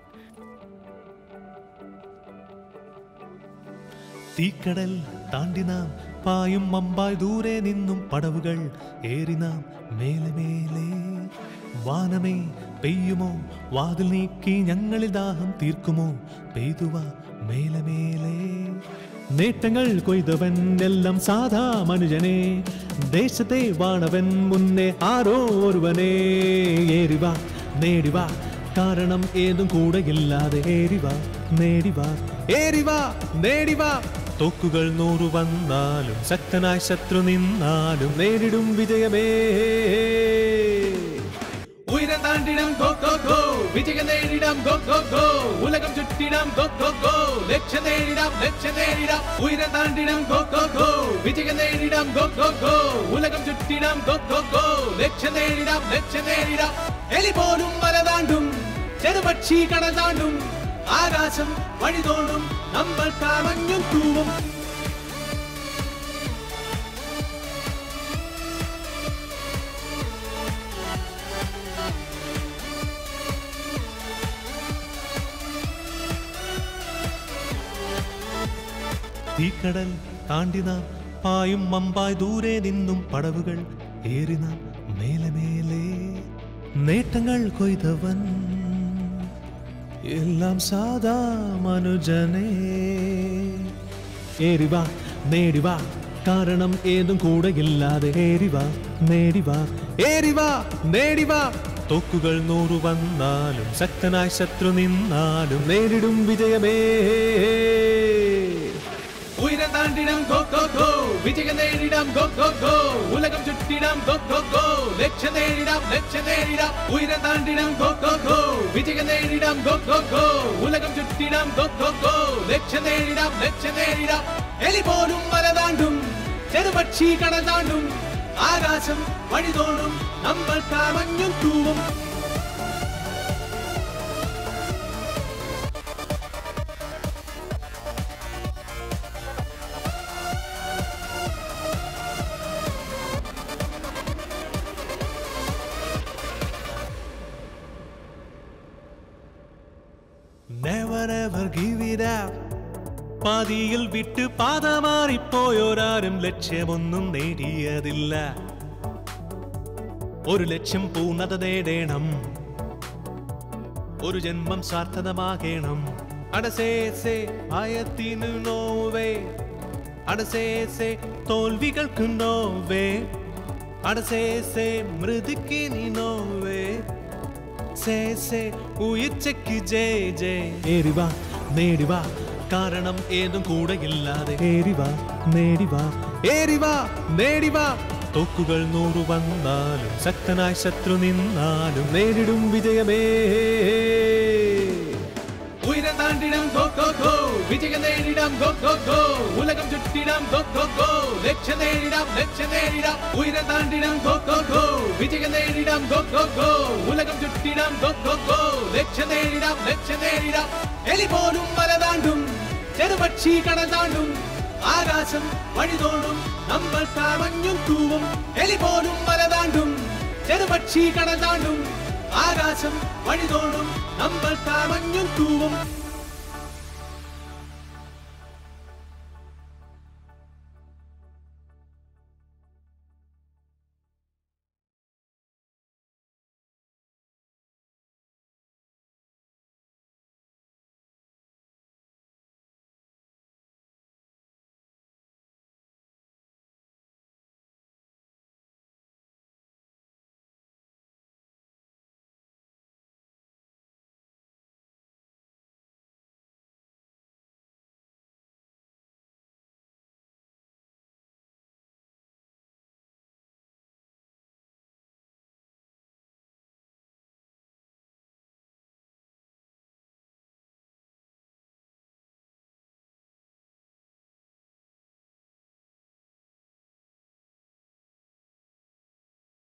തീക്കടൽ താണ്ടി നാം പായും മമ്പായി ദൂരെ നിന്നും പടവുകൾ ഏറി നാം മേലെ മേലെ വാനമേ പെയ്യുമോ വാതിൽ നീക്കി ഞങ്ങളിൽ ദാഹം തീർക്കുമോ പെയ്തുവ മേലെ മേലെ നേട്ടങ്ങൾ കൊയ്തവൻ എല്ലാം സാധാ മനുജനെ ദേശത്തെ വാണവൻ മുന്നേ ആരോ ഒരുവനെ ഏറിവ നേടിവ കാരണം ഏതും കൂടെയില്ലാതെ ഏറിവ നേടിവ ഏറിവ നേടിവ തോക്കുകൾ നൂറു വന്നാലും ശക്തനായ ശത്രു നിന്നാലും നേരിടും വിജയമേ ഉയരം താണ്ടിടാം ഗോ ഗോ ഗോ വിജയം നേടിടാം ഗോ ഗോ ഗോ ഉലകം ചുറ്റിടാം ഗോ ഗോ ഗോ ലക്ഷ്യം നേടിടാം ലക്ഷ്യം നേടിടാം ഉയരം താണ്ടിടാം ഗോ ഗോ ഗോ വിജയം നേടിടാം ഗോ ഗോ ഗോ ഉലകം ചുറ്റിടാം ഗോ ഗോ ഗോ ലക്ഷ്യം നേടിടാം ലക്ഷ്യം നേടിടാം എലി പോലും മല താണ്ടും ചെറുപക്ഷി കടൽ താണ്ടും ആകാശം വഴി തോണ്ടും നമ്മൾ കാമഞ്ഞും തൂവും തീക്കടൽ താണ്ടി നാം പായും മമ്പായി ദൂരെ നിന്നും പടവുകൾ ഏറി നാം മേലെ മേലെ നേട്ടങ്ങൾ കൊയ്തവൻ എല്ലാം സാധാ മനുജനേ ഏറിവാ നേടിവാ കാരണം ഏതും കൂടെയില്ലാതെ ഏറിവാ നേടിവാ ഏറിവാ നേടിവാ തോക്കുകൾ നൂറു വന്നാലും ശക്തനായി ശത്രു നിന്നാലും നേരിടും വിജയമേ ഉയരം താണ്ടിടാം ഗോ ഗോ ഗോ വിജയം നേടിടാം ഗോ ഗോ ഗോ ഉലകം ചുറ്റിടാം ഗോ ഗോ ഗോ ലക്ഷ്യം നേടിടാം ലക്ഷ്യം നേടിടാം ഉയരം താണ്ടിടാം ഗോ ഗോ ഗോ വിജയം നേടിടാം ഗോ ഗോ ഗോ ഉലകം ചുറ്റിടാം ഗോ ഗോ ഗോ ലക്ഷ്യം നേടിടാം ലക്ഷ്യം നേടിടാം എലി പോലും മല താണ്ടും ചെറുപക്ഷി കടൽ താണ്ടും ആകാശം വഴിതോടും നമ്മൾ കാമഞ്ഞും തൂവും Never ever give it up. പാതിയിൽ വിട്ട് പാത മാറിപ്പോയോരാരും ലക്ഷ്യമൊന്നും നേടിയതില്ല ഒരു ലക്ഷ്യം പൂർണ്ണത നേടണം ഒരു ജന്മം സാർത്ഥകമാകണം അടസേസേ ഭയത്തിനു നോവേ അടസേസേ തോൽവികൾക്ക് നോവേ അടസേസേ മൃദുക്കിനി നോവേ സേസേ ഉയർച്ചയ്ക്ക് ജയ ജയ ഏറിവാ നേടിവാ കാരണം ഏതും കൂടെയില്ലാതെ ഏറിവാ നേടിവാ ഏറിവാ നേടിവാ തോക്കുകൾ നൂറു വന്നാലും ശക്തനായി ശത്രു നിന്നാലും നേരിടും വിജയമേ ഉയരം താണ്ടിടാം ഗോ ഗോ ഗോ വിജയം നേടിടാം ഗോ ഗോ ഗോ ഉലകം ചുറ്റിടാം ഗോ ഗോ ഗോ ലക്ഷ്യം നേടിടാം ലക്ഷ്യം നേടിടാം ഉയരം താണ്ടിടാം ഗോ ഗോ ഗോ വിജയം നേടിടാം ഗോ ഗോ ഗോ ഉലകം ചുറ്റിടാം ഗോ ഗോ ഗോ ലക്ഷ്യം നേടിടാം ലക്ഷ്യം നേടിടാം എലി പോലും മല താണ്ടും ചെറുപക്ഷി കടൽ താണ്ടും ആകാശം വഴിതോടും നമ്മൾ കാമഞ്ഞും തൂവും എലി പോലും മല താണ്ടും ചെറുപക്ഷി കടൽ താണ്ടും ആകാശം വഴിതോടും നമ്മൾ കാമഞ്ഞും തൂവും